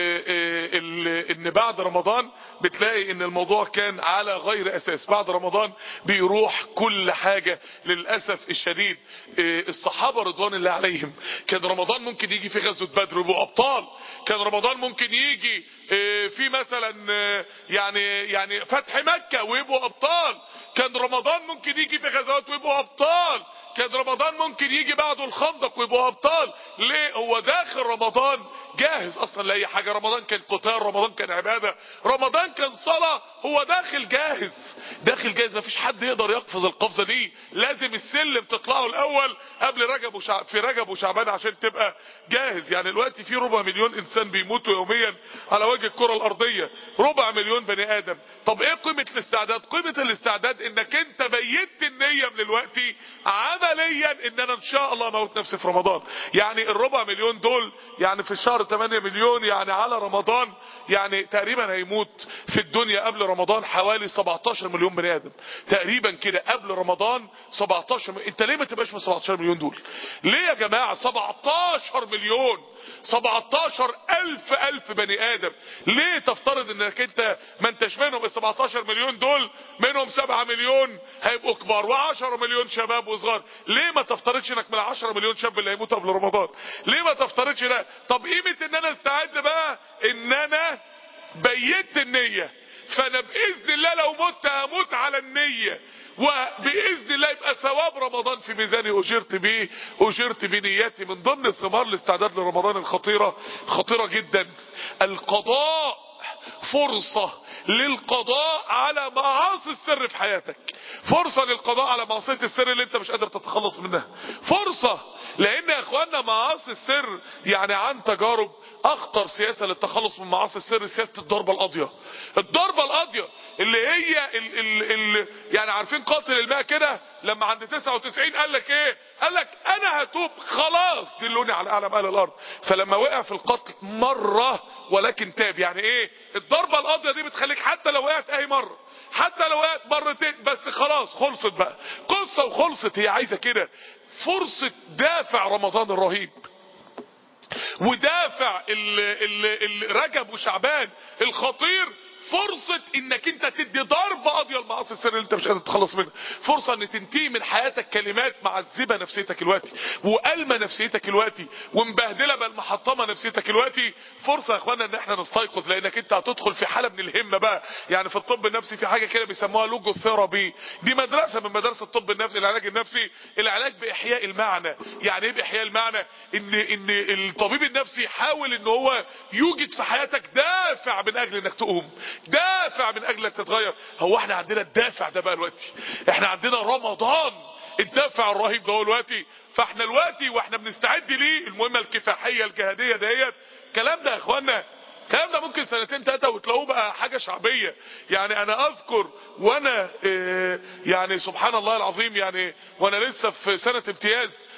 ان بعد رمضان بتلاقي ان الموضوع كان على غير اساس بعد رمضان بيروح كل حاجة للأسف الشديد الصحابة رضوان الله عليهم كان رمضان ممكن يجي في غزوة بدر ويبقوا ابطال كان رمضان ممكن يجي في مثلا يعني يعني فتح مكة ويبقوا ابطال كان رمضان ممكن يجي في غزوات ويبقوا ابطال كان رمضان ممكن يجي بعده الخندق ويبقوا ابطال ليه هو داخل رمضان جاهز اصلا لاي حاجة رمضان كان قتال رمضان كان عبادة رمضان كان صلاة هو داخل جاهز داخل جاهز مفيش حد يقدر يقفز القفزة دي لازم السلم تطلعه الاول قبل رجب وشعب في رجب وشعبان عشان تبقى جاهز يعني دلوقتي في ربع مليون انسان بيموتوا يوميا على وجه الكرة الارضية ربع مليون بني ادم طب ايه قيمة الاستعداد قيمة الاستعداد انك انت بيت النية من الوقت عمليا ان انا ان شاء الله موت نفسي في رمضان يعني الربع مليون دول يعني في الشهر 8 مليون يعني على رمضان يعني تقريبا هيموت في الدنيا قبل رمضان حوالي 17 مليون بني ادم تقريبا كده قبل رمضان 17 مليون. انت ليه ما تبقاش من 17 مليون دول ليه يا جماعة 17 مليون 17 الف الف بني ادم ليه تفترض انك انت ما انتش منهم ال 17 مليون دول منهم 7 مليون هيبقوا كبار و10 مليون شباب وصغار ليه ما تفترضش انك من 10 مليون شاب اللي هيموتوا قبل رمضان ليه ما تفترضش ده طب قيمة ان انا استعد بقى ان انا بيت النية فانا باذن الله لو مت هموت على النية وباذن الله يبقى ثواب رمضان في ميزاني اجرت بيه اجرت بنياتي من ضمن الثمار الاستعداد لرمضان الخطيرة خطيرة جدا القضاء فرصة للقضاء على معاصي السر في حياتك فرصة للقضاء على معصية السر اللي انت مش قادر تتخلص منها فرصة لان يا اخوانا معاصي السر يعني عن تجارب اخطر سياسة للتخلص من معاصي السر سياسة الضربة القاضية الضربة القاضية اللي هي ال ال ال يعني عارفين قاتل الماء كده لما عند 99 قال لك ايه قال لك انا هتوب خلاص دلوني على اعلم اهل الارض فلما وقع في القتل مرة ولكن تاب يعني ايه الضربة القاضية دي بتخليك حتى لو وقعت اي مرة حتى لو وقعت مرتين بس خلاص خلصت بقى قصة وخلصت هي عايزة كده فرصة دافع رمضان الرهيب ودافع ال ال ال رجب وشعبان الخطير فرصة انك انت تدي ضربة قاضية المعاصي السر اللي انت مش قادر تتخلص منها فرصة ان تنتهي من حياتك كلمات معذبة نفسيتك الوقتي وألمة نفسيتك الوقتي ومبهدلة بل محطمة نفسيتك الوقتي فرصة يا اخوانا ان احنا نستيقظ لانك انت هتدخل في حالة من الهمة بقى يعني في الطب النفسي في حاجة كده بيسموها لوجو ثيرابي دي مدرسة من مدارس الطب النفسي العلاج النفسي العلاج باحياء المعنى يعني ايه باحياء المعنى ان ان الطبيب النفسي يحاول ان هو يوجد في حياتك دافع من اجل انك تقوم دافع من اجلك تتغير هو احنا عندنا الدافع ده بقى دلوقتي احنا عندنا رمضان الدافع الرهيب ده هو دلوقتي فاحنا دلوقتي واحنا بنستعد ليه المهمه الكفاحيه الجهاديه ديت الكلام ده يا اخوانا الكلام ده ممكن سنتين ثلاثة وتلاقوه بقى حاجة شعبية يعني انا اذكر وانا اه يعني سبحان الله العظيم يعني وانا لسه في سنة امتياز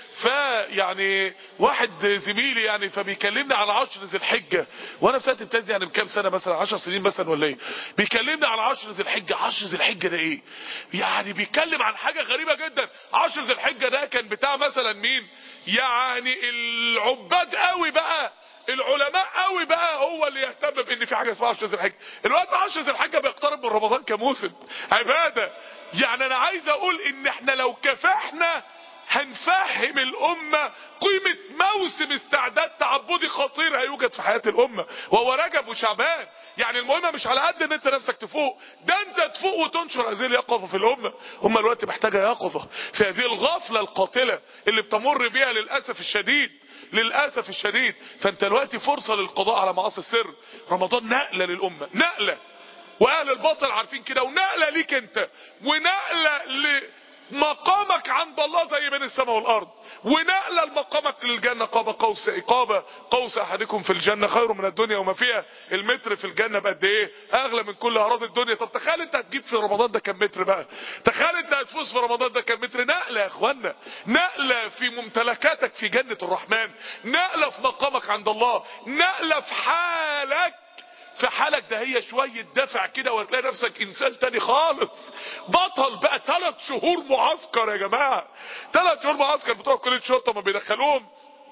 فيعني واحد زميلي يعني فبيكلمني على عشر ذي الحجه وانا في سنه امتياز يعني بكام سنه مثلا 10 سنين مثلا ولا ايه بيكلمني على عشر ذي الحجه عشر ذي الحجه ده ايه يعني بيتكلم عن حاجه غريبه جدا عشر ذي الحجه ده كان بتاع مثلا مين يعني العباد قوي بقى العلماء قوي بقى هو اللي يهتم بان في حاجه اسمها 10 ذي الحجه الوقت 10 ذي الحجه بيقترب من رمضان كموسم عباده يعني انا عايز اقول ان احنا لو كافحنا هنفهم الامه قيمه موسم استعداد تعبدي خطير هيوجد في حياه الامه وهو رجب وشعبان يعني المهمه مش على قد ان انت نفسك تفوق ده انت تفوق وتنشر هذه اليقظه في الامه هم الوقت محتاجه يقظه في هذه الغفله القاتله اللي بتمر بيها للاسف الشديد للاسف الشديد فانت دلوقتي فرصه للقضاء على معاصي السر رمضان نقله للامه نقله واهل الباطل عارفين كده ونقله ليك انت ونقله لمقامك عند الله زي بين السماء والارض ونقله لمقامك للجنه قاب قوس قاب قوس احدكم في الجنه خير من الدنيا وما فيها المتر في الجنه بقد ايه اغلى من كل اراضي الدنيا طب تخيل انت هتجيب في رمضان ده كام متر بقى تخيل انت هتفوز في رمضان ده كام متر نقله يا اخوانا نقله في ممتلكاتك في جنه الرحمن نقله في مقامك عند الله نقله في حالك في حالك ده هي شوية دفع كده وهتلاقي نفسك انسان تاني خالص بطل بقى ثلاث شهور معسكر يا جماعة ثلاث شهور معسكر بتوع كلية شرطة ما بيدخلوهم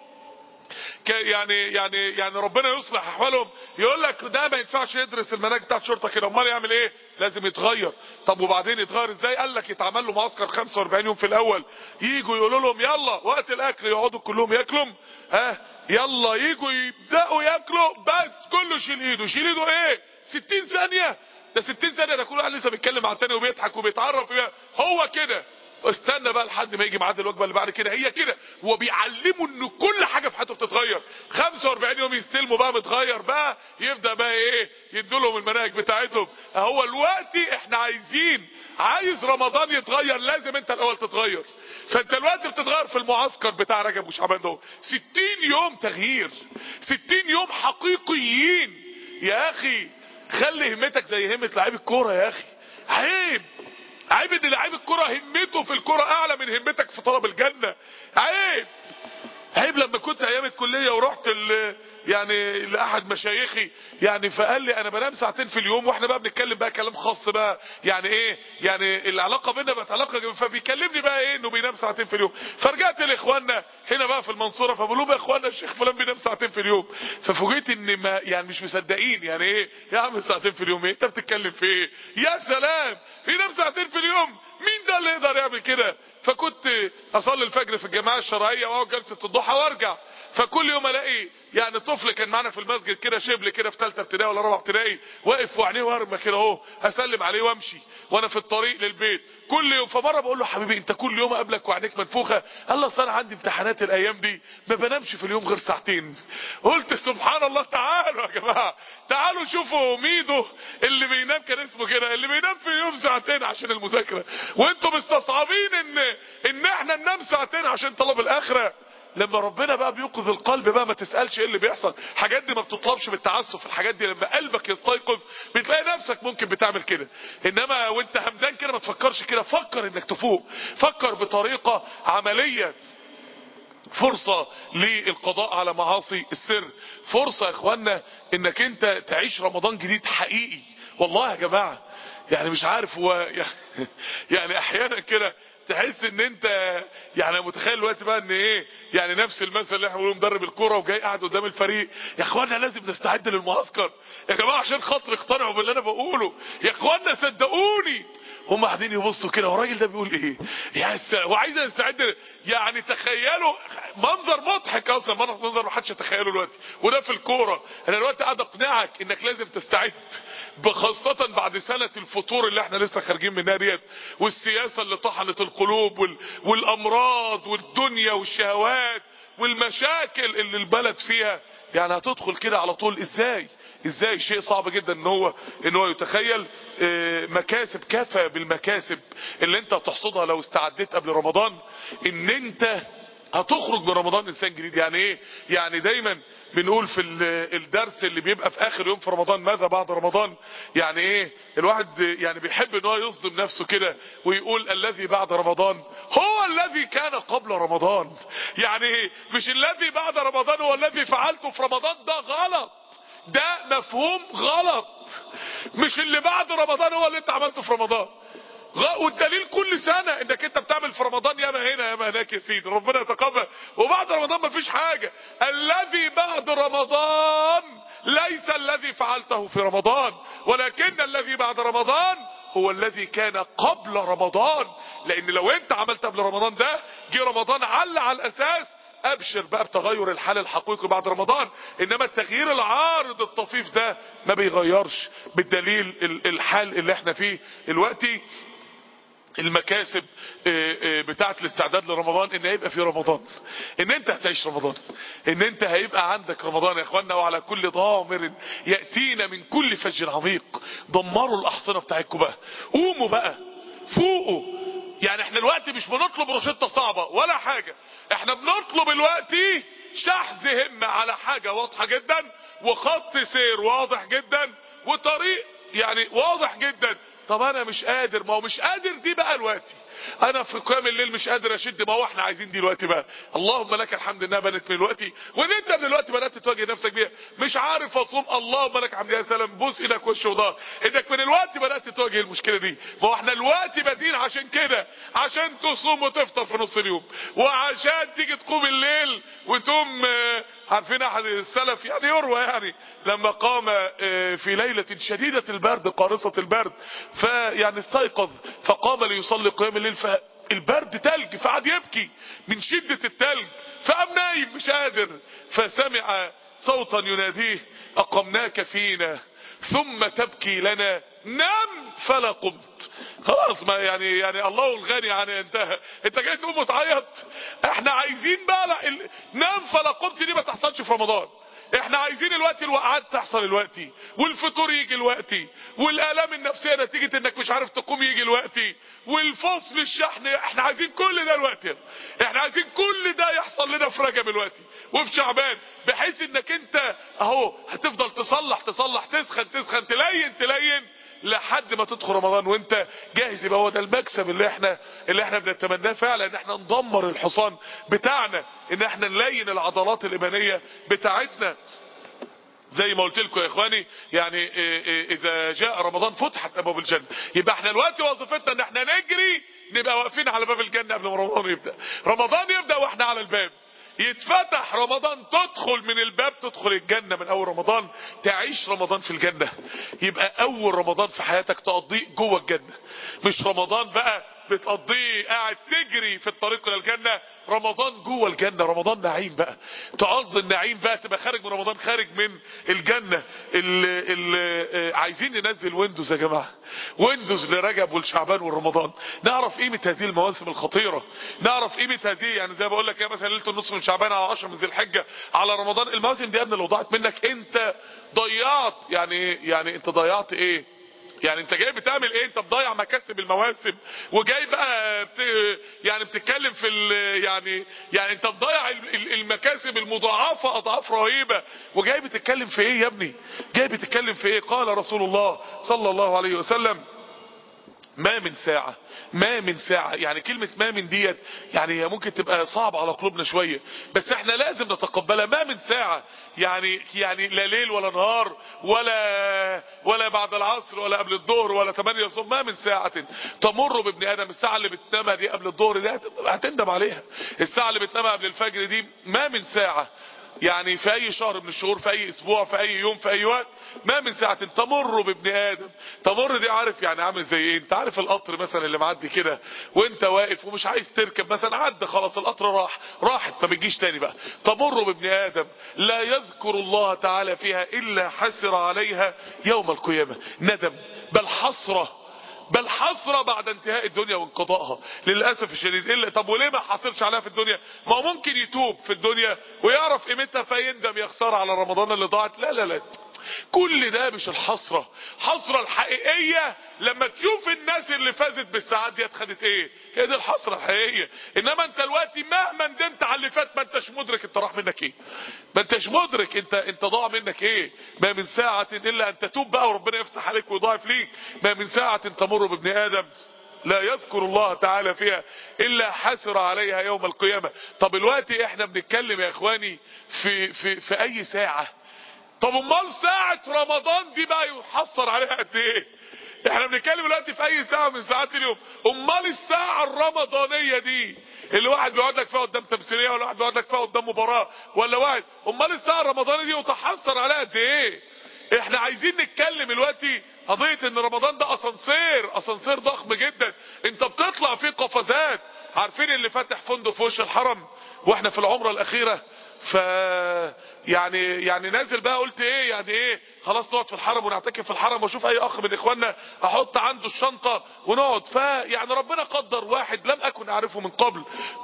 يعني يعني يعني ربنا يصلح احوالهم يقول لك ده ما ينفعش يدرس المناهج بتاعت شرطه كده امال يعمل ايه لازم يتغير طب وبعدين يتغير ازاي قال لك يتعمل له معسكر 45 يوم في الاول يجوا يقولوا لهم يلا وقت الاكل يقعدوا كلهم ياكلوا ها آه يلا يجوا يبداوا ياكلوا بس كله يشيل ايده يشيل ايده ايه 60 ثانيه ده 60 ثانيه ده كل واحد لسه بيتكلم مع التاني وبيضحك وبيتعرف هو كده استنى بقى لحد ما يجي ميعاد الوجبه اللي بعد كده هي كده هو بيعلموا ان كل حاجه في حياته بتتغير 45 يوم يستلموا بقى متغير بقى يبدا بقى ايه يدوا لهم المناهج بتاعتهم هو الوقت احنا عايزين عايز رمضان يتغير لازم انت الاول تتغير فانت الوقت بتتغير في المعسكر بتاع رجب وشعبان ده 60 يوم تغيير 60 يوم حقيقيين يا اخي خلي همتك زي همه لعيب الكوره يا اخي عيب عيب ان لعيب الكرة همته في الكرة اعلى من همتك في طلب الجنة عيب عيب لما كنت ايام الكلية ورحت يعني لاحد مشايخي يعني فقال لي انا بنام ساعتين في اليوم واحنا بقى بنتكلم بقى كلام خاص بقى يعني ايه يعني العلاقة بينا بقت علاقة فبيكلمني بقى ايه انه بينام ساعتين في اليوم فرجعت لاخواننا هنا بقى في المنصورة فبقول لهم يا اخواننا الشيخ فلان بينام ساعتين في اليوم ففوجئت ان ما يعني مش مصدقين يعني ايه يا عم ساعتين في اليوم ايه انت بتتكلم في ايه يا سلام بينام ساعتين في اليوم مين ده اللي يقدر يعمل كده فكنت اصلي الفجر في الجماعه الشرعيه واقعد جلسه الضحى وارجع فكل يوم الاقي يعني طفل كان معانا في المسجد كده شبل كده في ثالثه ابتدائي ولا رابعه ابتدائي واقف وعينيه وارمه كده اهو هسلم عليه وامشي وانا في الطريق للبيت كل يوم فمره بقول له حبيبي انت كل يوم اقابلك وعينيك منفوخه قال لي اصل انا عندي امتحانات الايام دي ما بنامش في اليوم غير ساعتين قلت سبحان الله تعالوا يا جماعه تعالوا شوفوا ميدو اللي بينام كان اسمه كده اللي بينام في اليوم ساعتين عشان المذاكره وانتم مستصعبين ان ان احنا ننام ساعتين عشان طلب الاخره لما ربنا بقى بيوقظ القلب بقى ما تسألش ايه اللي بيحصل الحاجات دي ما بتطلبش بالتعسف الحاجات دي لما قلبك يستيقظ بتلاقي نفسك ممكن بتعمل كده انما وانت همدان كده ما تفكرش كده فكر انك تفوق فكر بطريقة عملية فرصة للقضاء على معاصي السر فرصة يا اخوانا انك انت تعيش رمضان جديد حقيقي والله يا جماعة يعني مش عارف هو يعني, يعني احيانا كده تحس ان انت يعني متخيل الوقت بقى ان ايه يعني نفس المثل اللي احنا بنقوله مدرب الكوره وجاي قاعد قدام الفريق يا اخوانا لازم نستعد للمعسكر يا جماعه عشان خاطر اقتنعوا باللي انا بقوله يا اخوانا صدقوني هم قاعدين يبصوا كده والراجل ده بيقول ايه يا سلام وعايز يستعد يعني تخيلوا منظر مضحك اصلا منظر ما حدش يتخيله دلوقتي وده في الكوره انا دلوقتي قاعد اقنعك انك لازم تستعد بخاصه بعد سنه الفطور اللي احنا لسه خارجين منها ديت والسياسه اللي طحنت القلوب وال... والامراض والدنيا والشهوات والمشاكل اللي البلد فيها يعني هتدخل كده على طول ازاي ازاي شيء صعب جدا ان هو ان هو يتخيل مكاسب كفى بالمكاسب اللي انت هتحصدها لو استعديت قبل رمضان ان انت هتخرج من رمضان انسان جديد يعني ايه يعني دايما بنقول في ال- الدرس اللي بيبقى في اخر يوم في رمضان ماذا بعد رمضان يعني ايه الواحد يعني بيحب ان هو يصدم نفسه كده ويقول الذي بعد رمضان هو الذي كان قبل رمضان يعني ايه مش الذي بعد رمضان هو الذي فعلته في رمضان ده غلط ده مفهوم غلط مش اللي بعد رمضان هو اللي انت عملته في رمضان غ- والدليل كل سنة انك انت بتعمل في رمضان ياما هنا ياما هناك يا سيدي ربنا يتقبل وبعد رمضان مفيش حاجة الذي بعد رمضان ليس الذي فعلته في رمضان ولكن الذي بعد رمضان هو الذي كان قبل رمضان لان لو انت عملت قبل رمضان ده جه رمضان عل على الاساس ابشر بقى بتغير الحال الحقيقي بعد رمضان انما التغيير العارض الطفيف ده ما بيغيرش بالدليل ال- الحال اللي احنا فيه دلوقتي المكاسب آه، آه، بتاعه الاستعداد لرمضان ان هيبقى في رمضان ان انت هتعيش رمضان ان انت هيبقى عندك رمضان يا اخوانا وعلى كل ضامر ياتينا من كل فج عميق دمروا الاحصنه بتاعتكم بقى قوموا بقى فوقوا يعني احنا الوقت مش بنطلب روشته صعبه ولا حاجه احنا بنطلب الوقت شحذ همه على حاجه واضحه جدا وخط سير واضح جدا وطريق يعني واضح جدا طب انا مش قادر ما هو مش قادر دي بقى الوقت انا في قيام الليل مش قادر اشد ما هو احنا عايزين دي الوقت بقى اللهم لك الحمد انها بنت من الوقت وان انت من الوقت بدات تواجه نفسك بيها مش عارف اصوم اللهم لك الحمد يا سلام بوس ايدك وش وضهر انك من الوقت بدات تواجه المشكله دي ما هو احنا الوقت بادين عشان كده عشان تصوم وتفطر في نص اليوم وعشان تيجي تقوم الليل وتقوم آه، عارفين احد السلف يعني يروى يعني لما قام آه، في ليله شديده البرد قارصه البرد فيعني استيقظ فقام ليصلي قيام الليل فالبرد تلج فقعد يبكي من شده التلج فقام نايم مش قادر فسمع صوتا يناديه اقمناك فينا ثم تبكي لنا نم فلا قمت خلاص ما يعني يعني الله الغني عن انتهى انت جاي تقوم وتعيط احنا عايزين بقى لا ال... نام فلا قمت دي ما تحصلش في رمضان احنا عايزين الوقت الوقعات تحصل الوقت والفطور يجي الوقت والالام النفسيه نتيجه انك مش عارف تقوم يجي الوقت والفصل الشحن احنا عايزين كل ده الوقت احنا عايزين كل ده يحصل لنا في رجب الوقت وفي شعبان بحيث انك انت اهو هتفضل تصلح تصلح تسخن تسخن تلين تلين لحد ما تدخل رمضان وانت جاهز يبقى هو ده المكسب اللي احنا اللي احنا بنتمناه فعلا ان احنا ندمر الحصان بتاعنا ان احنا نلين العضلات الايمانيه بتاعتنا زي ما قلت لكم يا اخواني يعني إيه إيه اذا جاء رمضان فتحت ابواب الجنه يبقى احنا دلوقتي وظيفتنا ان احنا نجري نبقى واقفين على باب الجنه قبل ما رمضان يبدا رمضان يبدا واحنا على الباب يتفتح رمضان تدخل من الباب تدخل الجنة من اول رمضان تعيش رمضان في الجنة يبقى اول رمضان في حياتك تقضيه جوه الجنة مش رمضان بقى بتقضيه قاعد تجري في الطريق الى الجنة رمضان جوه الجنة رمضان نعيم بقى تقضي النعيم بقى تبقى خارج من رمضان خارج من الجنة اللي اللي عايزين ننزل ويندوز يا جماعة ويندوز لرجب والشعبان والرمضان نعرف قيمة هذه المواسم الخطيرة نعرف قيمة هذه يعني زي ما بقول لك يا مثلا ليلة النصف من شعبان على 10 من ذي الحجة على رمضان المواسم دي يا ابني لو ضاعت منك انت ضيعت يعني ايه يعني انت ضيعت ايه يعني انت جاي بتعمل ايه انت بضيع مكاسب المواسم وجاي بقى بت... يعني بتتكلم في ال... يعني يعني انت بضيع ال- ال- المكاسب المضاعفه اضعاف رهيبه وجاي بتتكلم في ايه يا ابني جاي بتتكلم في ايه قال رسول الله صلى الله عليه وسلم ما من ساعة ما من ساعة يعني كلمة ما من ديت يعني هي ممكن تبقى صعب على قلوبنا شوية بس احنا لازم نتقبلها ما من ساعة يعني يعني لا ليل ولا نهار ولا ولا بعد العصر ولا قبل الظهر ولا 8 صوم ما من ساعة تمر بابن ادم الساعة اللي بتنامها دي قبل الظهر دي هت- هتندم عليها الساعة اللي بتنامها قبل الفجر دي ما من ساعة يعني في اي شهر من الشهور في اي اسبوع في اي يوم في اي وقت ما من ساعة تمر بابن ادم تمر دي عارف يعني عامل زي ايه انت عارف القطر مثلا اللي معدي كده وانت واقف ومش عايز تركب مثلا عدى خلاص القطر راح راحت ما بتجيش تاني بقى تمر بابن ادم لا يذكر الله تعالى فيها الا حسر عليها يوم القيامة ندم بل حسره بل حسرة بعد انتهاء الدنيا وانقضائها للأسف الشديد إلا طب وليه ما حصلش عليها في الدنيا ما هو ممكن يتوب في الدنيا ويعرف قيمتها فيندم يا خسارة على رمضان اللي ضاعت لا لا لا كل ده مش الحسرة حسرة الحقيقية لما تشوف الناس اللي فازت بالساعات دي خدت ايه هي دي الحسرة الحقيقية انما انت دلوقتي مهما ندمت على اللي فات ما انتش مدرك انت راح منك ايه ما انتش مدرك انت انت ضاع منك ايه ما من ساعة الا ان تتوب بقى وربنا يفتح عليك ويضاعف ليك ما من ساعة تمر بابن ادم لا يذكر الله تعالى فيها الا حسر عليها يوم القيامة طب الوقت احنا بنتكلم يا اخواني في, في, في اي ساعة طب امال ساعة رمضان دي بقى يحصر عليها قد ايه احنا بنتكلم دلوقتي في اي ساعة من ساعات اليوم امال الساعة الرمضانية دي اللي واحد بيقعد لك فيها قدام تمثيلية ولا واحد بيقعد لك فيها قدام مباراة ولا واحد امال الساعة الرمضانية دي وتحصر عليها قد ايه احنا عايزين نتكلم دلوقتي قضية ان رمضان ده اسانسير اسانسير ضخم جدا انت بتطلع فيه قفزات عارفين اللي فاتح فندق في وش الحرم واحنا في العمرة الاخيرة ف يعني يعني نازل بقى قلت ايه يعني ايه خلاص نقعد في الحرم ونعتكف في الحرم واشوف اي اخ من اخواننا احط عنده الشنطة ونقعد فيعني ربنا قدر واحد لم اكن اعرفه من قبل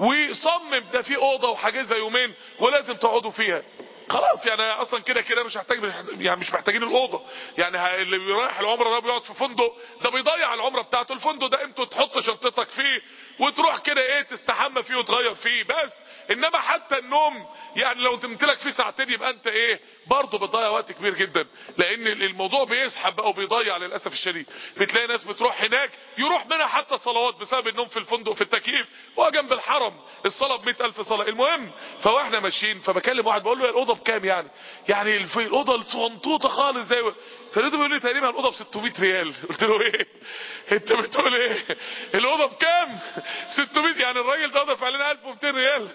وصمم ده في اوضة وحاجزها يومين ولازم تقعدوا فيها خلاص يعني اصلا كده كده مش محتاج يعني مش محتاجين الاوضه يعني اللي رايح العمره ده بيقعد في فندق ده بيضيع العمره بتاعته الفندق ده امتى تحط شنطتك فيه وتروح كده ايه تستحمى فيه وتغير فيه بس انما حتى النوم يعني لو تمتلك فيه ساعتين يبقى انت ايه برضه بتضيع وقت كبير جدا لان الموضوع بيسحب بقى وبيضيع للاسف الشديد بتلاقي ناس بتروح هناك يروح منها حتى صلوات بسبب النوم في الفندق في التكييف وجنب الحرم الصلاه ب ألف صلاه المهم فواحنا ماشيين فبكلم واحد بقول له الاوضه بكام يعني يعني الاوضه الصغنطوطه خالص زي فلقيته بيقول لي تقريبا الاوضه ب 600 ريال قلت له ايه انت بتقول ايه الاوضه بكام 600 يعني الراجل ده دفع لنا 1200 ريال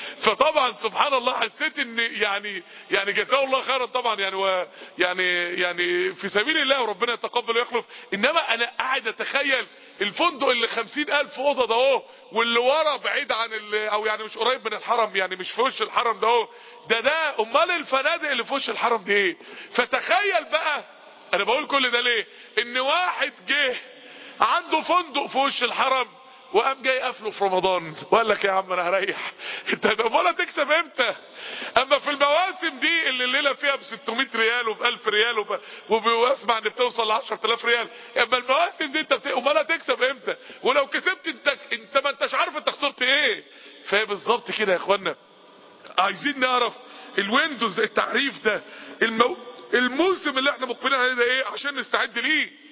فطبعا سبحان الله حسيت ان يعني يعني جزاه الله خيرا طبعا يعني و يعني يعني في سبيل الله وربنا يتقبل ويخلف انما انا قاعد اتخيل الفندق اللي 50000 اوضه ده اهو واللي ورا بعيد عن او يعني مش قريب من الحرم يعني مش في وش الحرم ده اهو ده ده امال الفنادق اللي في وش الحرم دي ايه فتخيل بقى انا بقول كل ده ليه ان واحد جه عنده فندق في وش الحرم وقام جاي قافله في رمضان وقال لك يا عم انا هريح انت طب ولا تكسب امتى اما في المواسم دي اللي الليله فيها ب 600 ريال وب 1000 ريال وب... وبسمع ان بتوصل ل 10000 ريال اما المواسم دي انت بت... امال هتكسب امتى ولو كسبت انت انت ما انتش عارف انت خسرت ايه فهي بالظبط كده يا اخوانا عايزين نعرف الويندوز التعريف ده المو... الموسم اللي احنا مقبلين عليه ده ايه عشان نستعد ليه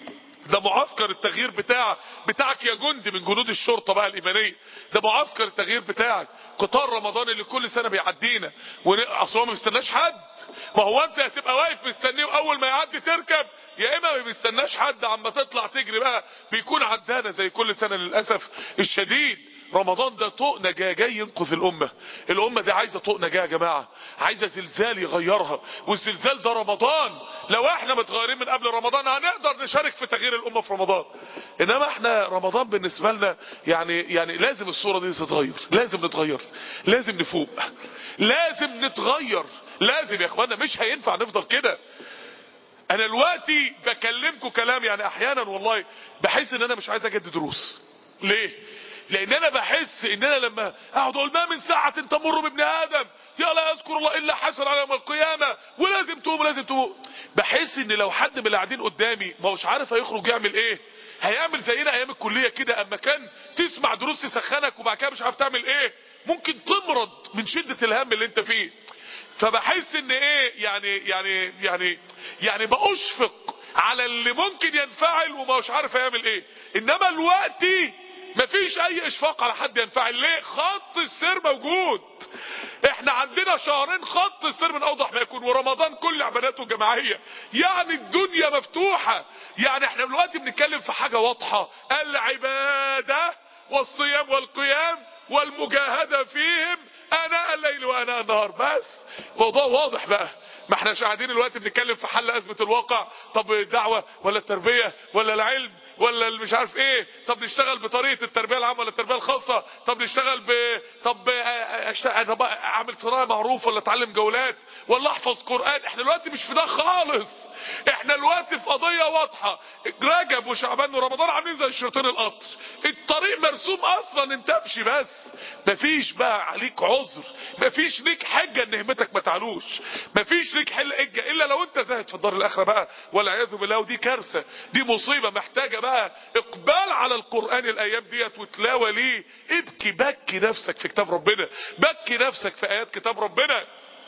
ده معسكر التغيير بتاع بتاعك يا جندي من جنود الشرطة بقى الإيمانية ده معسكر التغيير بتاعك قطار رمضان اللي كل سنة بيعدينا اصل هو ما بيستناش حد ما هو انت هتبقى واقف مستنيه واول ما يعدي تركب يا اما ما بيستناش حد عما تطلع تجري بقى بيكون عدانا زي كل سنة للأسف الشديد رمضان ده طوق نجاة جاي ينقذ الأمة الأمة دي عايزة طوق نجاة يا جماعة عايزة زلزال يغيرها والزلزال ده رمضان لو احنا متغيرين من قبل رمضان هنقدر نشارك في تغيير الأمة في رمضان إنما احنا رمضان بالنسبة لنا يعني يعني لازم الصورة دي تتغير لازم نتغير لازم نفوق لازم نتغير لازم يا اخوانا مش هينفع نفضل كده انا دلوقتي بكلمكم كلام يعني احيانا والله بحس ان انا مش عايز اجدد دروس ليه لان انا بحس ان انا لما اقعد اقول ما من ساعة تمر بابن ادم يا لا يذكر الله الا حسن على يوم القيامة ولازم تقوم لازم تقوم بحس ان لو حد من اللي قاعدين قدامي ما هوش عارف هيخرج يعمل ايه هيعمل زينا ايام الكلية كده اما كان تسمع دروس تسخنك وبعد كده مش عارف تعمل ايه ممكن تمرض من شدة الهم اللي انت فيه فبحس ان ايه يعني يعني يعني يعني بأشفق على اللي ممكن ينفعل وما مش عارف هيعمل ايه انما الوقت مفيش اي اشفاق على حد ينفعل ليه خط السير موجود احنا عندنا شهرين خط السير من اوضح ما يكون ورمضان كل عباداته جماعية يعني الدنيا مفتوحة يعني احنا دلوقتي بنتكلم في حاجة واضحة العبادة والصيام والقيام والمجاهدة فيهم اناء الليل واناء النهار بس موضوع واضح بقى ما احناش قاعدين دلوقتي بنتكلم في حل ازمه الواقع طب الدعوه ولا التربيه ولا العلم ولا مش عارف ايه طب نشتغل بطريقه التربيه العامه ولا التربيه الخاصه طب نشتغل ب طب اشتغل طب اعمل صناعه معروف ولا اتعلم جولات ولا احفظ قران احنا دلوقتي مش في ده خالص احنا الوقت في قضية واضحة رجب وشعبان ورمضان عاملين زي شريطين القطر الطريق مرسوم اصلا انت امشي بس مفيش بقى عليك عذر مفيش ليك حجة ان همتك ما تعلوش مفيش ليك حل حجة الا لو انت زاهد في الدار الاخرة بقى والعياذ بالله ودي كارثة دي مصيبة محتاجة بقى اقبال على القرآن الايام ديت وتلاوة ليه ابكي بكي نفسك في كتاب ربنا بكي نفسك في ايات كتاب ربنا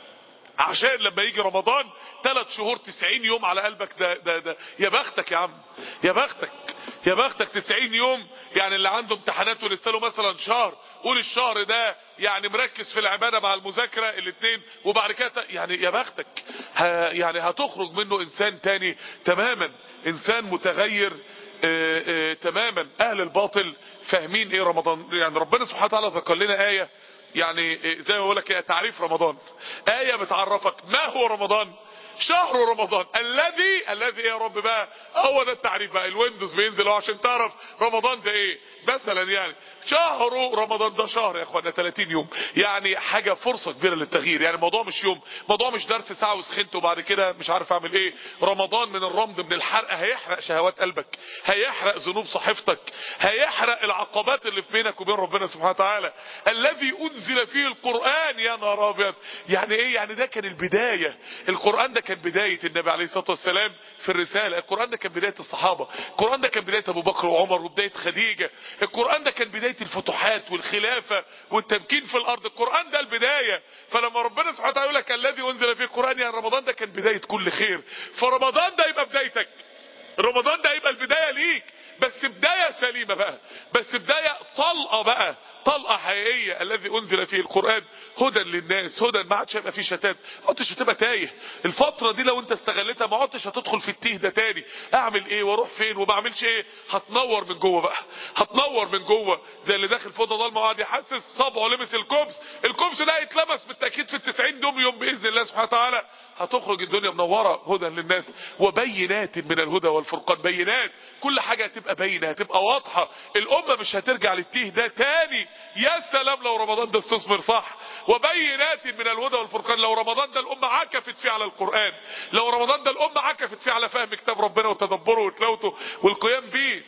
عشان لما يجي رمضان ثلاث شهور تسعين يوم على قلبك ده, ده, ده يا بختك يا عم يا بختك يا بختك تسعين يوم يعني اللي عنده امتحانات ولسه له مثلا شهر قول الشهر ده يعني مركز في العبادة مع المذاكرة الاثنين وبعد كده يعني يا بختك ه يعني هتخرج منه انسان تاني تماما انسان متغير آآ آآ تماما اهل الباطل فاهمين ايه رمضان يعني ربنا سبحانه وتعالى ذكر لنا ايه يعني زي ما بقول لك تعريف رمضان آية بتعرفك ما هو رمضان شهر رمضان الذي الذي ايه يا رب بقى هو ده التعريف بقى الويندوز بينزل اهو عشان تعرف رمضان ده ايه مثلا يعني شهر رمضان ده شهر يا اخوانا 30 يوم يعني حاجة فرصة كبيرة للتغيير يعني الموضوع مش يوم موضوع مش درس ساعة وسخنت وبعد كده مش عارف اعمل ايه رمضان من الرمض من الحرق هيحرق شهوات قلبك هيحرق ذنوب صحيفتك هيحرق العقبات اللي في بينك وبين ربنا سبحانه وتعالى الذي انزل فيه القرآن يا نهار ابيض يعني ايه يعني ده كان البداية القرآن ده كان بداية النبي عليه الصلاة والسلام في الرسالة القرآن ده كان بداية الصحابة القرآن ده كان بداية ابو بكر وعمر وبداية خديجة القرآن ده كان بداية الفتوحات والخلافة والتمكين في الارض القرآن ده البداية فلما ربنا سبحانه وتعالى يقول لك الذي انزل فيه القرآن يعني رمضان ده كان بداية كل خير فرمضان ده يبقى بدايتك رمضان ده يبقى البداية ليك بس بداية سليمة بقى بس بداية طلقة بقى طلقة حقيقية الذي انزل فيه القرآن هدى للناس هدى ما عادش هيبقى فيه شتات ما عدتش هتبقى تايه الفترة دي لو انت استغلتها ما عدتش هتدخل في التيه ده تاني اعمل ايه واروح فين وما اعملش ايه هتنور من جوه بقى هتنور من جوه زي اللي داخل في اوضه ضلمه وقاعد يحسس صبعه لمس الكبس الكبس ده هيتلمس بالتاكيد في التسعين دوم يوم باذن الله سبحانه وتعالى هتخرج الدنيا منورة هدى للناس وبينات من الهدى والفرقان بينات كل حاجة هتبقى باينة هتبقى واضحة الأمة مش هترجع للتيه ده تاني يا سلام لو رمضان ده استثمر صح وبينات من الهدى والفرقان لو رمضان ده الأمة عكفت فيه على القرآن لو رمضان ده الأمة عكفت فيه على فهم كتاب ربنا وتدبره وتلاوته والقيام بيه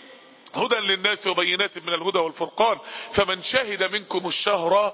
هدى للناس وبينات من الهدى والفرقان فمن شهد منكم الشهر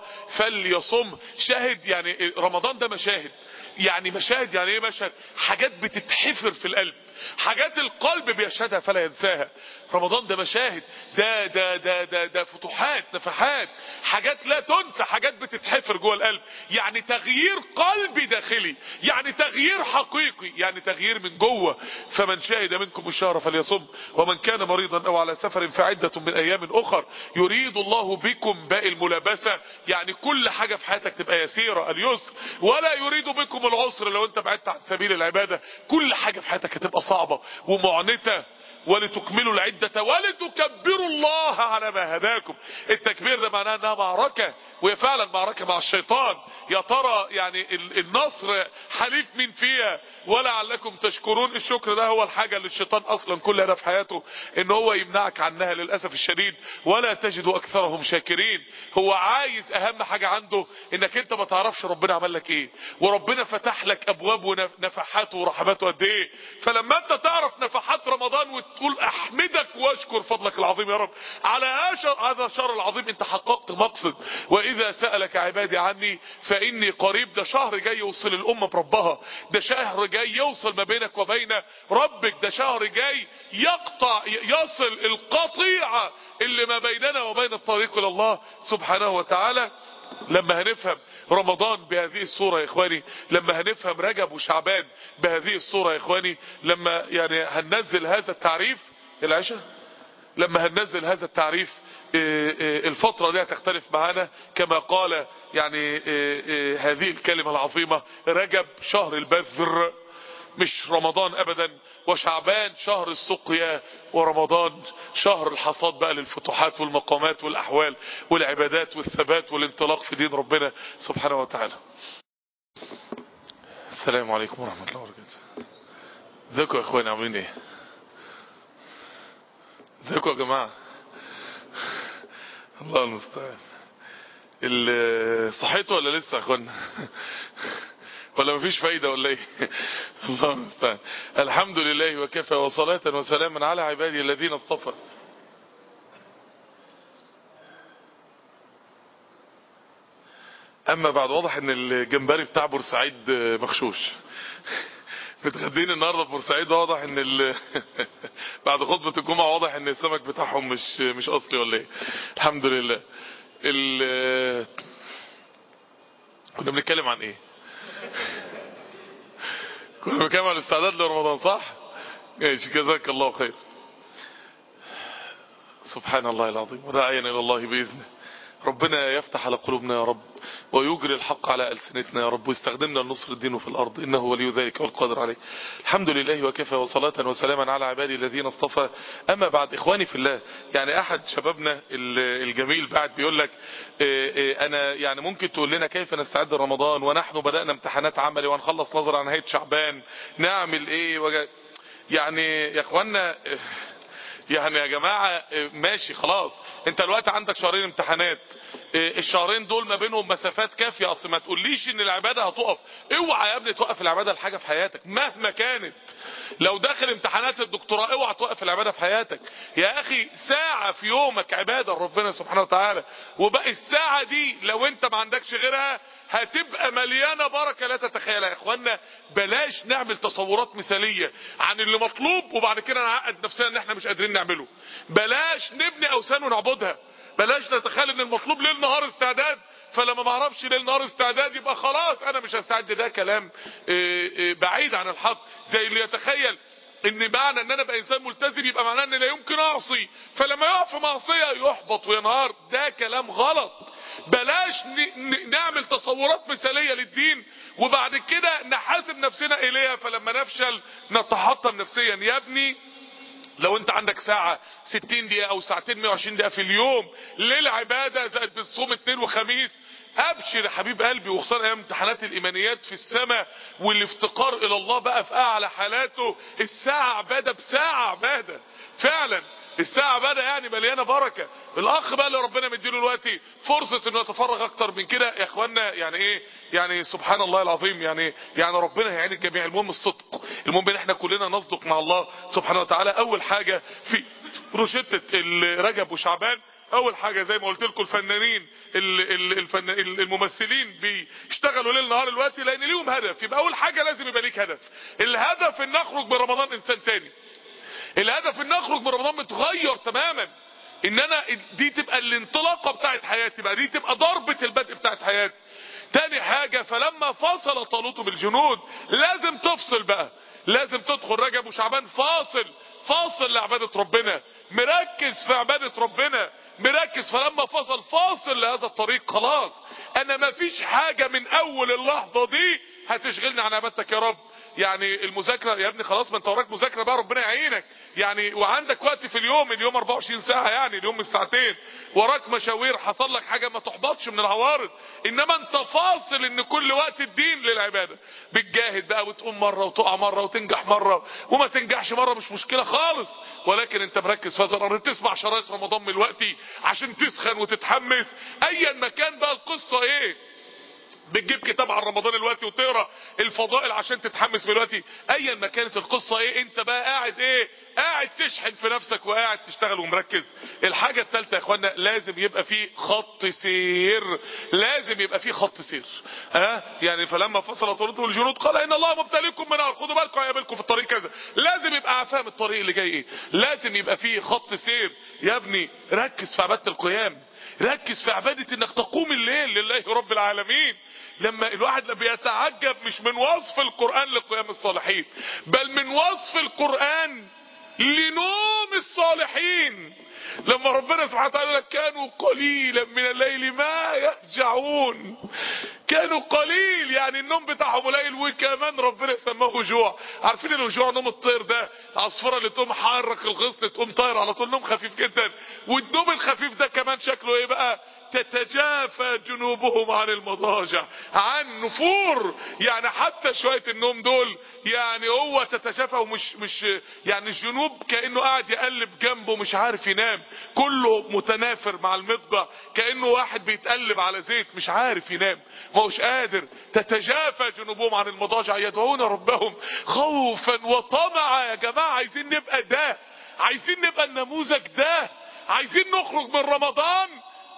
فليصم شاهد يعني رمضان ده مشاهد يعني مشاهد يعني ايه مشهد حاجات بتتحفر في القلب حاجات القلب بيشهدها فلا ينساها رمضان ده مشاهد ده ده ده ده, ده فتوحات نفحات حاجات لا تنسى حاجات بتتحفر جوه القلب يعني تغيير قلبي داخلي يعني تغيير حقيقي يعني تغيير من جوه فمن شهد منكم الشهر فليصم ومن كان مريضا او على سفر فعدة من ايام اخر يريد الله بكم باقي الملابسة يعني كل حاجة في حياتك تبقى يسيرة اليسر ولا يريد بكم العسر لو انت بعدت عن سبيل العبادة كل حاجة في حياتك هتبقى صعبة ومعنتة ولتكملوا العدة ولتكبروا الله على ما هداكم التكبير ده معناه انها معركة وهي فعلا معركة مع الشيطان يا ترى يعني النصر حليف مين فيها ولعلكم تشكرون الشكر ده هو الحاجة اللي الشيطان اصلا كل هدف حياته ان هو يمنعك عنها للأسف الشديد ولا تجد اكثرهم شاكرين هو عايز اهم حاجة عنده انك انت ما تعرفش ربنا عمل لك ايه وربنا فتح لك ابواب ونفحاته ورحماته قد ايه فلما انت تعرف نفحات رمضان وت تقول احمدك واشكر فضلك العظيم يا رب على هذا الشهر العظيم انت حققت مقصد واذا سألك عبادي عني فاني قريب ده شهر جاي يوصل الامة بربها ده شهر جاي يوصل ما بينك وبين ربك ده شهر جاي يقطع يصل القطيعة اللي ما بيننا وبين الطريق الى الله سبحانه وتعالى لما هنفهم رمضان بهذه الصورة يا اخواني لما هنفهم رجب وشعبان بهذه الصورة يا اخواني لما يعني هننزل هذا التعريف العشاء لما هننزل هذا التعريف الفترة دي هتختلف معانا كما قال يعني هذه الكلمة العظيمة رجب شهر البذر مش رمضان ابدا وشعبان شهر السقيا ورمضان شهر الحصاد بقى للفتوحات والمقامات والاحوال والعبادات والثبات والانطلاق في دين ربنا سبحانه وتعالى السلام عليكم ورحمة الله وبركاته ازيكم يا اخواني عاملين ايه ازيكم يا جماعة الله المستعان صحيتوا ولا لسه يا اخوانا ولا مفيش فايدة ولا ايه الله المستعان الحمد لله وكفى وصلاة وسلاما على عبادي الذين اصطفى اما بعد واضح ان الجمبري بتاع بورسعيد مخشوش متغدين النهارده في بورسعيد واضح ان ال... بعد خطبه الجمعه واضح ان السمك بتاعهم مش مش اصلي ولا ايه الحمد لله ال... كنا بنتكلم عن ايه كنا بنتكلم عن الاستعداد لرمضان صح ماشي جزاك الله خير سبحان الله العظيم وداعيا الى الله باذنه ربنا يفتح على قلوبنا يا رب ويجري الحق على ألسنتنا يا رب ويستخدمنا لنصر الدين في الأرض إنه ولي ذلك والقادر عليه الحمد لله وكفى وصلاة وسلاما على عبادي الذين اصطفى أما بعد إخواني في الله يعني أحد شبابنا الجميل بعد بيقول لك أنا يعني ممكن تقول لنا كيف نستعد لرمضان ونحن بدأنا امتحانات عملي ونخلص نظر عن نهاية شعبان نعمل إيه وجا يعني يا إخوانا يعني يا جماعة ماشي خلاص انت الوقت عندك شهرين امتحانات الشهرين دول ما بينهم مسافات كافية اصل ما تقوليش ان العبادة هتقف اوعى يا ابني توقف العبادة لحاجة في حياتك مهما كانت لو داخل امتحانات الدكتوراه اوعى توقف العبادة في حياتك يا اخي ساعة في يومك عبادة لربنا سبحانه وتعالى وبقى الساعة دي لو انت ما عندكش غيرها هتبقى مليانة بركة لا تتخيلها يا اخوانا بلاش نعمل تصورات مثالية عن اللي مطلوب وبعد كده نعقد نفسنا ان احنا مش قادرين نعمله بلاش نبني اوثان ونعبدها بلاش نتخيل ان المطلوب ليل نهار استعداد فلما ما اعرفش ليل نهار استعداد يبقى خلاص انا مش هستعد ده كلام بعيد عن الحق زي اللي يتخيل ان معنى ان انا ابقى انسان ملتزم يبقى معناه ان لا يمكن اعصي فلما يقع في معصيه يحبط وينهار ده كلام غلط بلاش نعمل تصورات مثاليه للدين وبعد كده نحاسب نفسنا اليها فلما نفشل نتحطم نفسيا يا ابني لو انت عندك ساعة 60 دقيقة او ساعتين 120 دقيقة في اليوم للعبادة زائد بالصوم اثنين وخميس ابشر يا حبيب قلبي وخصوصا ايام امتحانات الايمانيات في السماء والافتقار الى الله بقى في اعلى حالاته الساعة عبادة بساعة عبادة فعلا الساعة بدا يعني مليانة بركة الاخ بقى اللي ربنا مديله دلوقتي فرصة انه يتفرغ اكتر من كده يا اخوانا يعني ايه يعني سبحان الله العظيم يعني يعني ربنا هيعين الجميع المهم الصدق المهم ان احنا كلنا نصدق مع الله سبحانه وتعالى اول حاجة في روشتة رجب وشعبان اول حاجة زي ما قلت لكم الفنانين الفن الممثلين بيشتغلوا ليل نهار الوقت لان ليهم هدف يبقى اول حاجة لازم يبقى ليك هدف الهدف ان نخرج من رمضان انسان تاني الهدف ان اخرج من رمضان متغير تماما ان انا دي تبقى الانطلاقه بتاعت حياتي بقى دي تبقى ضربه البدء بتاعت حياتي تاني حاجة فلما فصل طالوت بالجنود لازم تفصل بقى لازم تدخل رجب وشعبان فاصل فاصل لعبادة ربنا مركز في عبادة ربنا مركز فلما فصل فاصل لهذا الطريق خلاص انا ما فيش حاجة من اول اللحظة دي هتشغلني عن عبادتك يا رب يعني المذاكرة يا ابني خلاص ما انت وراك مذاكرة بقى ربنا يعينك يعني وعندك وقت في اليوم اليوم 24 ساعة يعني اليوم مش ساعتين وراك مشاوير حصل لك حاجة ما تحبطش من العوارض انما انت فاصل ان كل وقت الدين للعبادة بتجاهد بقى وتقوم مرة وتقع مرة وتنجح مرة وما تنجحش مرة مش مشكلة خالص ولكن انت مركز في هذا الامر تسمع شرايط رمضان من الوقت عشان تسخن وتتحمس ايا مكان بقى القصة ايه بتجيب كتاب عن رمضان دلوقتي وتقرا الفضائل عشان تتحمس دلوقتي ايا ما كانت القصه ايه انت بقى قاعد ايه قاعد تشحن في نفسك وقاعد تشتغل ومركز الحاجه الثالثه يا اخوانا لازم يبقى في خط سير لازم يبقى في خط سير ها يعني فلما فصل طريق الجنود قال ان الله مبتليكم من نار خدوا بالكم هيقابلكم في الطريق كذا لازم يبقى فاهم الطريق اللي جاي ايه لازم يبقى في خط سير يا ابني ركز في عباده القيام ركز في عباده انك تقوم الليل لله رب العالمين لما الواحد بيتعجب مش من وصف القرآن لقيام الصالحين بل من وصف القرآن لنوم الصالحين لما ربنا سبحانه وتعالى لك كانوا قليلا من الليل ما يهجعون كانوا قليل يعني النوم بتاعهم قليل وكمان ربنا سماه جوع عارفين الجوع نوم الطير ده العصفوره اللي تقوم حرك الغصن تقوم طاير على طول نوم خفيف جدا والنوم الخفيف ده كمان شكله ايه بقى تتجافى جنوبهم عن المضاجع عن نفور يعني حتى شوية النوم دول يعني هو تتجافى ومش مش يعني الجنوب كأنه قاعد يقلب جنبه مش عارف ينام كله متنافر مع المضجع كأنه واحد بيتقلب على زيت مش عارف ينام ما هوش قادر تتجافى جنوبهم عن المضاجع يدعون ربهم خوفا وطمعا يا جماعة عايزين نبقى ده عايزين نبقى النموذج ده عايزين نخرج من رمضان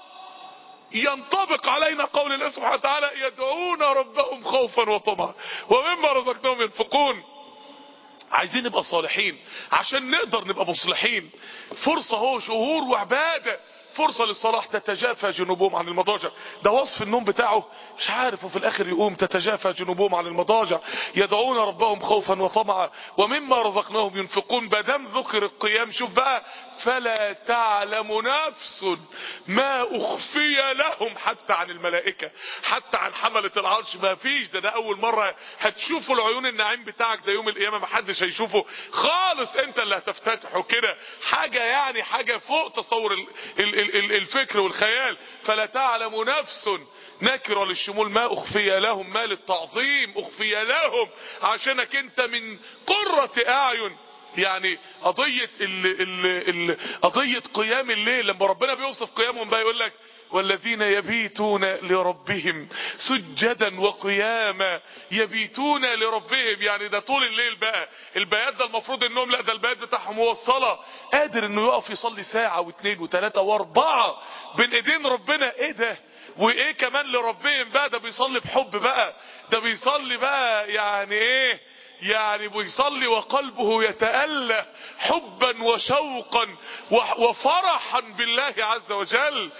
ينطبق علينا قول الله سبحانه وتعالى يدعون ربهم خوفا وطمعا ومما رزقناهم ينفقون عايزين نبقى صالحين عشان نقدر نبقى مصلحين فرصة هو شهور وعبادة فرصة للصلاح تتجافى جنوبهم عن المضاجع ده وصف النوم بتاعه مش عارف وفي الاخر يقوم تتجافى جنوبهم عن المضاجع يدعون ربهم خوفا وطمعا ومما رزقناهم ينفقون بدم ذكر القيام شوف بقى فلا تعلم نفس ما اخفي لهم حتى عن الملائكة حتى عن حملة العرش ما فيش ده ده اول مرة هتشوفوا العيون النعيم بتاعك ده يوم القيامة ما حدش هيشوفه خالص انت اللي هتفتتحه كده حاجة يعني حاجة فوق تصور ال ال ال الفكر والخيال فلا تعلم نفس نكرة للشمول ما اخفي لهم ما للتعظيم اخفي لهم عشانك انت من قرة اعين يعني قضية ال ال ال قضية قيام الليل لما ربنا بيوصف قيامهم بقى يقول لك والذين يبيتون لربهم سجدا وقياما يبيتون لربهم يعني ده طول الليل بقى البيات ده المفروض النوم لا ده البيات بتاعهم هو الصلاة قادر انه يقف يصلي ساعة واثنين وثلاثة واربعة بين ايدين ربنا ايه ده وايه كمان لربهم بقى ده بيصلي بحب بقى ده بيصلي بقى يعني ايه يعني بيصلي وقلبه يتأله حبا وشوقا وفرحا بالله عز وجل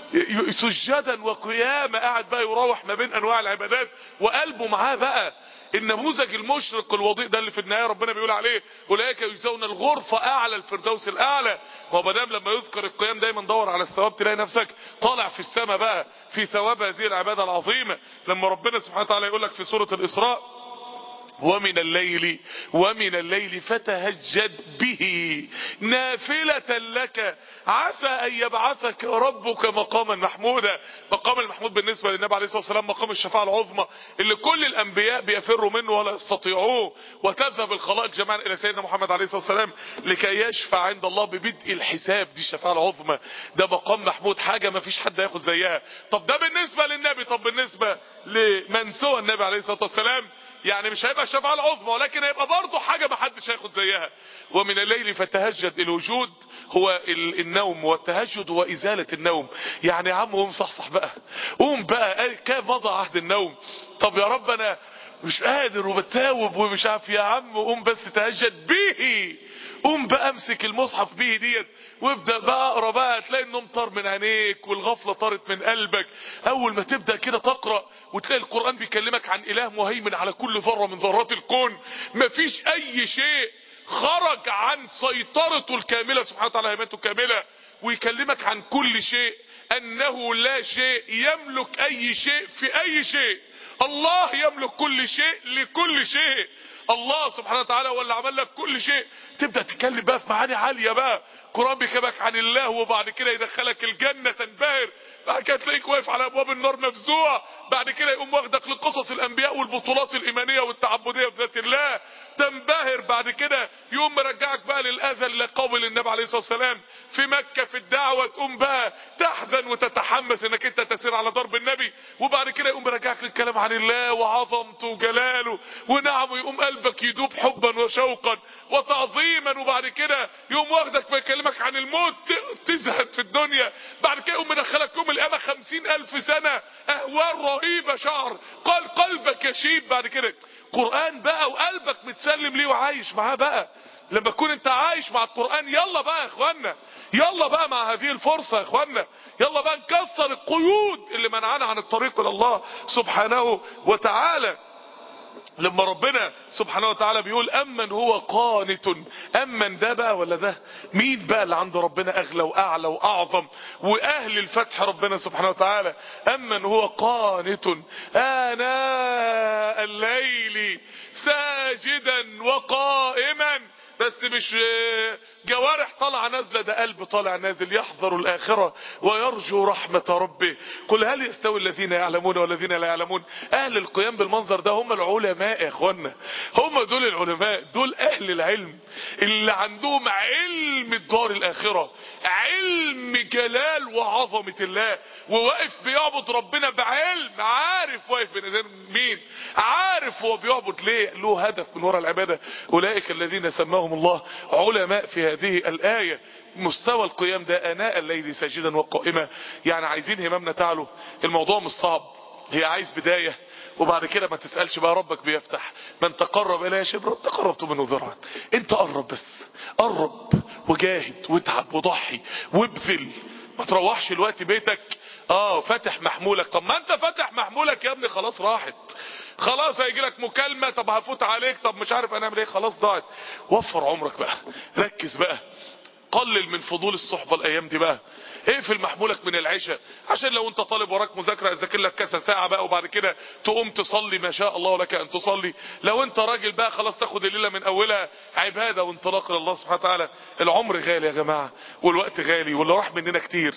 سجدا وقياما قاعد بقى يروح ما بين انواع العبادات وقلبه معاه بقى النموذج المشرق الوضيء ده اللي في النهايه ربنا بيقول عليه اولئك يجزون الغرفه اعلى الفردوس الاعلى ما دام لما يذكر القيام دايما دور على الثواب تلاقي نفسك طالع في السماء بقى في ثواب هذه العباده العظيمه لما ربنا سبحانه وتعالى يقول لك في سوره الاسراء ومن الليل ومن الليل فتهجد به نافلة لك عسى أن يبعثك ربك مقاما محمودا مقام المحمود بالنسبة للنبي عليه الصلاة والسلام مقام الشفاعة العظمى اللي كل الأنبياء بيفروا منه ولا يستطيعوه وتذهب الخلائق جميعا إلى سيدنا محمد عليه الصلاة والسلام لكي يشفع عند الله ببدء الحساب دي الشفاعة العظمى ده مقام محمود حاجة ما فيش حد ياخد زيها طب ده بالنسبة للنبي طب بالنسبة لمن سوى النبي عليه الصلاة والسلام يعني مش هيبقى الشفاعة العظمى ولكن هيبقى برضه حاجة ما حدش هياخد زيها ومن الليل فتهجد الوجود هو النوم والتهجد هو إزالة النوم يعني يا عم قوم صحصح بقى قوم بقى كيف مضى عهد النوم طب يا رب أنا مش قادر وبتاوب ومش عارف يا عم قوم بس تهجد به قوم بقى امسك المصحف به ديت وابدا بقى اقرا بقى تلاقي النوم طار من عينيك والغفله طارت من قلبك اول ما تبدا كده تقرا وتلاقي القران بيكلمك عن اله مهيمن على كل ذره من ذرات الكون مفيش اي شيء خرج عن سيطرته الكامله سبحانه وتعالى هيمنته الكامله ويكلمك عن كل شيء انه لا شيء يملك اي شيء في اي شيء الله يملك كل شيء لكل شيء الله سبحانه وتعالى هو اللي عمل لك كل شيء تبدا تتكلم بقى في معاني عاليه بقى قران بيكلمك عن الله وبعد كده يدخلك الجنه تنبهر بعد كده تلاقيك واقف على ابواب النار مفزوع بعد كده يقوم واخدك لقصص الانبياء والبطولات الايمانيه والتعبديه في ذات الله تنبهر بعد كده يقوم مرجعك بقى للاذى اللي قابل النبي عليه الصلاه والسلام في مكه في الدعوه تقوم بقى تحزن وتتحمس انك انت تسير على ضرب النبي وبعد كده يقوم مرجعك للكلام عن الله وعظمته وجلاله ونعمه يقوم قلبك يدوب حبا وشوقا وتعظيما وبعد كده يقوم واخدك بيكلمك عن الموت تزهد في الدنيا بعد كده يقوم مدخلك يوم القيامه خمسين الف سنه اهوال رهيبه شعر قال قلبك يشيب بعد كده قرآن بقى وقلبك متسلم ليه وعايش معاه بقى لما تكون انت عايش مع القرآن يلا بقى يا اخوانا يلا بقى مع هذه الفرصة يا اخوانا يلا بقى نكسر القيود اللي منعنا عن الطريق الى الله سبحانه وتعالى لما ربنا سبحانه وتعالى بيقول امن هو قانت امن ده بقى ولا ده مين بقى اللي عند ربنا اغلى واعلى واعظم واهل الفتح ربنا سبحانه وتعالى امن هو قانت اناء الليل ساجدا وقائما بس مش جوارح طالعه نازله ده قلب طالع نازل يحذر الاخره ويرجو رحمه ربه قل هل يستوي الذين يعلمون والذين لا يعلمون اهل القيام بالمنظر ده هم العلماء يا اخوانا هم دول العلماء دول اهل العلم اللي عندهم علم الدار الاخره علم جلال وعظمه الله وواقف بيعبد ربنا بعلم عارف واقف بين ايدين مين عارف هو بيعبد ليه له هدف من وراء العباده اولئك الذين سماهم الله علماء في هذه الايه مستوى القيام ده اناء الليل ساجدا وقائما يعني عايزين همامنا تعلو الموضوع مش صعب هي عايز بدايه وبعد كده ما تسألش بقى ربك بيفتح من تقرب إليه شبرا تقربت منه ذرعا انت قرب بس قرب وجاهد واتعب وضحي وابذل ما تروحش الوقت بيتك اه فاتح محمولك طب ما انت فاتح محمولك يا ابني خلاص راحت خلاص هيجي لك مكالمة طب هفوت عليك طب مش عارف انا اعمل ايه خلاص ضاعت وفر عمرك بقى ركز بقى قلل من فضول الصحبة الايام دي بقى اقفل محمولك من العشاء عشان لو انت طالب وراك مذاكرة تذاكر لك كذا ساعة بقى وبعد كده تقوم تصلي ما شاء الله لك ان تصلي لو انت راجل بقى خلاص تاخد الليلة من اولها عبادة وانطلاق لله سبحانه وتعالى العمر غالي يا جماعة والوقت غالي واللي راح مننا كتير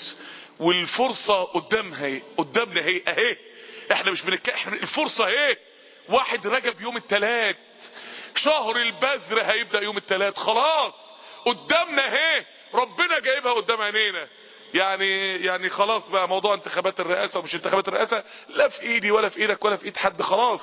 والفرصة قدامها اهي قدامنا اهي اهي احنا مش بنك احنا الفرصة اهي واحد رجب يوم التلات شهر البذر هيبدأ يوم التلات خلاص قدامنا اهي ربنا جايبها قدام عينينا يعني يعني خلاص بقى موضوع انتخابات الرئاسة ومش انتخابات الرئاسة لا في ايدي ولا في ايدك ولا في ايد حد خلاص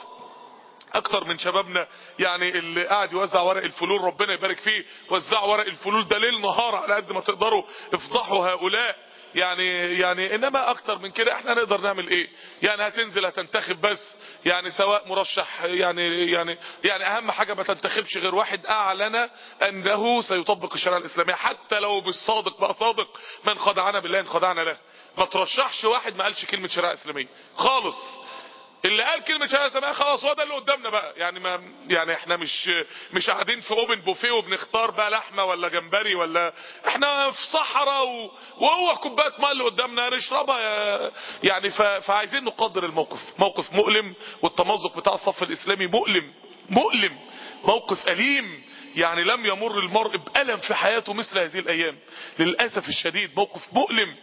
اكتر من شبابنا يعني اللي قاعد يوزع ورق الفلول ربنا يبارك فيه وزعوا ورق الفلول ده ليل نهار على قد ما تقدروا افضحوا هؤلاء يعني يعني انما اكتر من كده احنا نقدر نعمل ايه يعني هتنزل هتنتخب بس يعني سواء مرشح يعني يعني يعني اهم حاجه ما تنتخبش غير واحد اعلن انه سيطبق الشريعه الاسلاميه حتى لو بالصادق بقى صادق من خدعنا بالله ان خدعنا له ما ترشحش واحد ما قالش كلمه شريعه اسلاميه خالص اللي قال كلمة شهادة سماء خلاص هو ده اللي قدامنا بقى يعني ما يعني احنا مش مش قاعدين في اوبن بوفيه وبنختار بقى لحمة ولا جمبري ولا احنا في صحراء و... وهو كوبايه ماء اللي قدامنا نشربها يا... يعني ف... فعايزين نقدر الموقف موقف مؤلم والتمزق بتاع الصف الاسلامي مؤلم مؤلم موقف أليم يعني لم يمر المرء بألم في حياته مثل هذه الأيام للأسف الشديد موقف مؤلم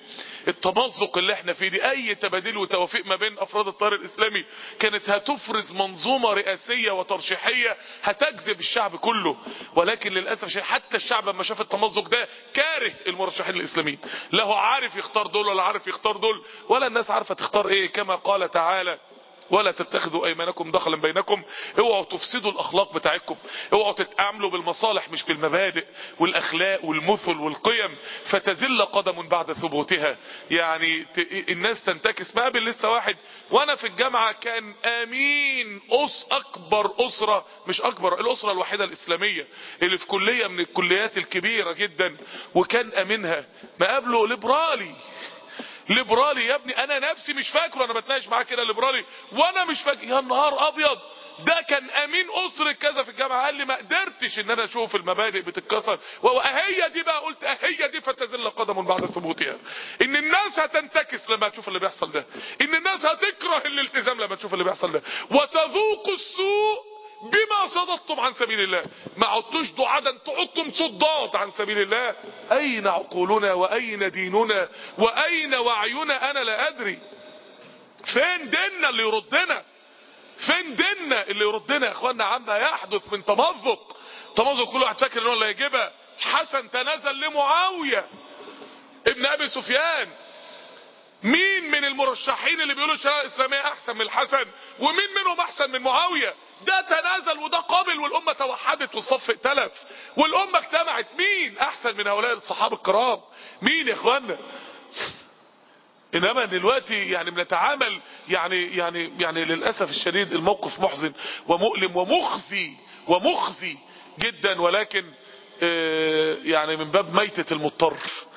التمزق اللي احنا فيه دي أي تبادل وتوافيق ما بين أفراد التيار الإسلامي كانت هتفرز منظومة رئاسية وترشيحية هتجذب الشعب كله ولكن للأسف الشديد حتى الشعب لما شاف التمزق ده كاره المرشحين الإسلاميين لا هو عارف يختار دول ولا عارف يختار دول ولا الناس عارفة تختار ايه كما قال تعالى ولا تتخذوا ايمانكم دخلا بينكم اوعوا تفسدوا الاخلاق بتاعتكم اوعوا تتعاملوا بالمصالح مش بالمبادئ والاخلاق والمثل والقيم فتزل قدم بعد ثبوتها يعني ت... الناس تنتكس ما قابل لسه واحد وانا في الجامعة كان امين أس اكبر اسرة مش اكبر الاسرة الوحيدة الاسلامية اللي في كلية من الكليات الكبيرة جدا وكان امينها ما قابله ليبرالي ليبرالي يا ابني انا نفسي مش فاكره انا بتناقش معاه كده ليبرالي وانا مش فاكر يا نهار ابيض ده كان امين اسرة كذا في الجامعه قال لي ما قدرتش ان انا اشوف المبادئ بتتكسر وهي دي بقى قلت اهي دي فتزل قدم بعد ثبوتها ان الناس هتنتكس لما تشوف اللي بيحصل ده ان الناس هتكره الالتزام لما تشوف اللي بيحصل ده وتذوق السوء بما صددتم عن سبيل الله ما عدتوش دعادا تعدتم صداد عن سبيل الله اين عقولنا واين ديننا واين وعينا انا لا ادري فين ديننا اللي يردنا فين ديننا اللي يردنا يا اخوانا عما يحدث من تمزق تمزق كل واحد فاكر ان هو اللي هيجيبها الحسن تنازل لمعاويه ابن ابي سفيان مين من المرشحين اللي بيقولوا الشريعه الاسلاميه احسن من الحسن ومين منهم احسن من معاويه ده تنازل وده قابل والامه توحدت والصف ائتلف والامه اجتمعت مين احسن من هؤلاء الصحابه الكرام مين يا اخوانا انما دلوقتي يعني بنتعامل يعني يعني يعني للاسف الشديد الموقف محزن ومؤلم ومخزي ومخزي جدا ولكن آه يعني من باب ميتة المضطر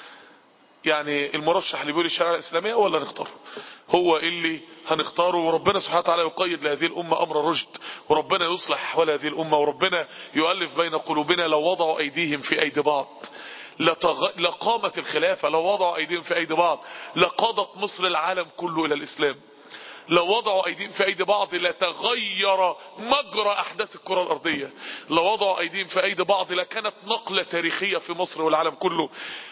يعني المرشح اللي بيقول الشريعه الاسلاميه هو اللي هنختاره هو اللي هنختاره وربنا سبحانه وتعالى يقيد لهذه الامه امر رشد وربنا يصلح احوال هذه الامه وربنا يؤلف بين قلوبنا لو وضعوا ايديهم في ايدي بعض لتغ... لقامت الخلافه لو وضعوا ايديهم في ايدي بعض لقادت مصر العالم كله الى الاسلام لو وضعوا ايديهم في ايدي بعض لتغير مجرى احداث الكرة الارضية لو وضعوا ايديهم في ايدي بعض لكانت نقلة تاريخية في مصر والعالم كله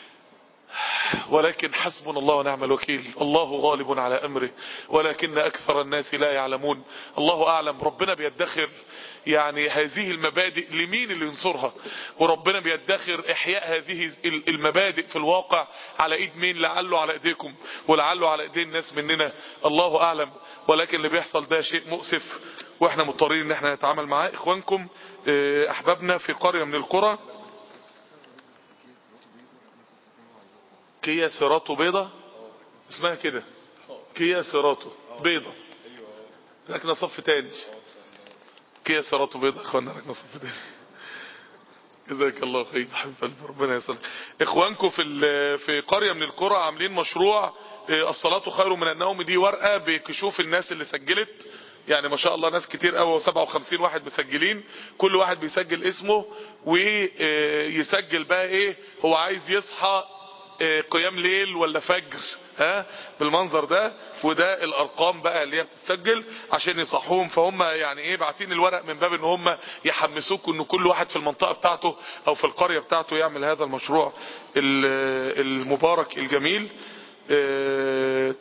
ولكن حسبنا الله ونعم الوكيل الله غالب على امره ولكن اكثر الناس لا يعلمون الله اعلم ربنا بيدخر يعني هذه المبادئ لمين اللي ينصرها وربنا بيدخر احياء هذه المبادئ في الواقع على ايد مين لعله على ايديكم ولعله على ايدين الناس مننا الله اعلم ولكن اللي بيحصل ده شيء مؤسف واحنا مضطرين ان احنا نتعامل معاه اخوانكم اه، احبابنا في قرية من القرى كيا سيراتو بيضة اسمها كده كيا سيراتو بيضة ركنا صف تاني كيا سيراتو بيضة اخوانا ركنا صف تاني جزاك الله خير حبيب قلبي ربنا يسلمك اخوانكم في ال- في قريه من القرى عاملين مشروع آه، الصلاه خير من النوم دي ورقه بكشوف الناس اللي سجلت يعني ما شاء الله ناس كتير قوي 57 واحد مسجلين كل واحد بيسجل اسمه ويسجل بقى ايه هو عايز يصحى آه، قيام ليل ولا فجر ها بالمنظر ده وده الارقام بقى اللي هي بتتسجل عشان يصحوهم فهم يعني ايه باعتين الورق من باب ان هم يحمسوكوا ان كل واحد في المنطقه بتاعته او في القريه بتاعته يعمل هذا المشروع ال- المبارك الجميل آه،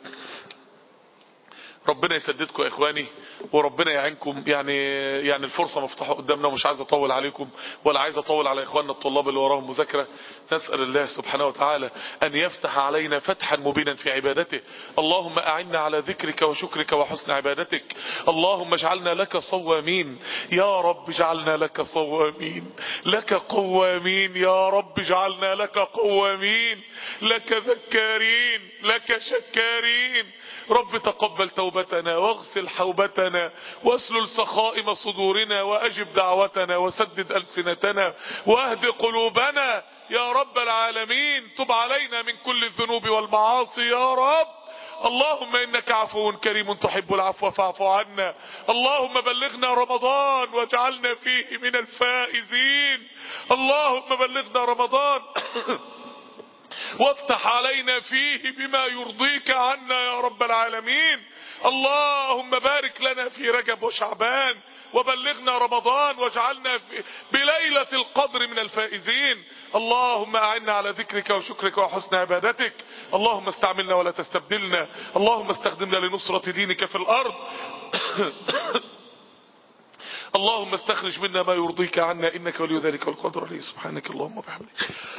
ربنا يسددكم يا اخواني وربنا يعينكم يعني يعني الفرصه مفتوحه قدامنا ومش عايز اطول عليكم ولا عايز اطول على اخواننا الطلاب اللي وراهم مذاكره نسال الله سبحانه وتعالى ان يفتح علينا فتحا مبينا في عبادته اللهم اعنا على ذكرك وشكرك وحسن عبادتك اللهم اجعلنا لك صوامين يا رب اجعلنا لك صوامين لك قوامين يا رب اجعلنا لك قوامين لك ذكارين لك شكارين رب تقبل توبتنا واغسل حوبتنا واسلل سخائم صدورنا واجب دعوتنا وسدد ألسنتنا واهد قلوبنا يا رب العالمين تب علينا من كل الذنوب والمعاصي يا رب اللهم انك عفو كريم تحب العفو فاعف عنا اللهم بلغنا رمضان واجعلنا فيه من الفائزين اللهم بلغنا رمضان وافتح علينا فيه بما يرضيك عنا يا رب العالمين اللهم بارك لنا في رجب وشعبان وبلغنا رمضان واجعلنا في بليلة القدر من الفائزين اللهم أعنا على ذكرك وشكرك وحسن عبادتك اللهم استعملنا ولا تستبدلنا اللهم استخدمنا لنصرة دينك في الأرض اللهم استخرج منا ما يرضيك عنا إنك ولي ذلك والقدر عليه سبحانك اللهم وبحمدك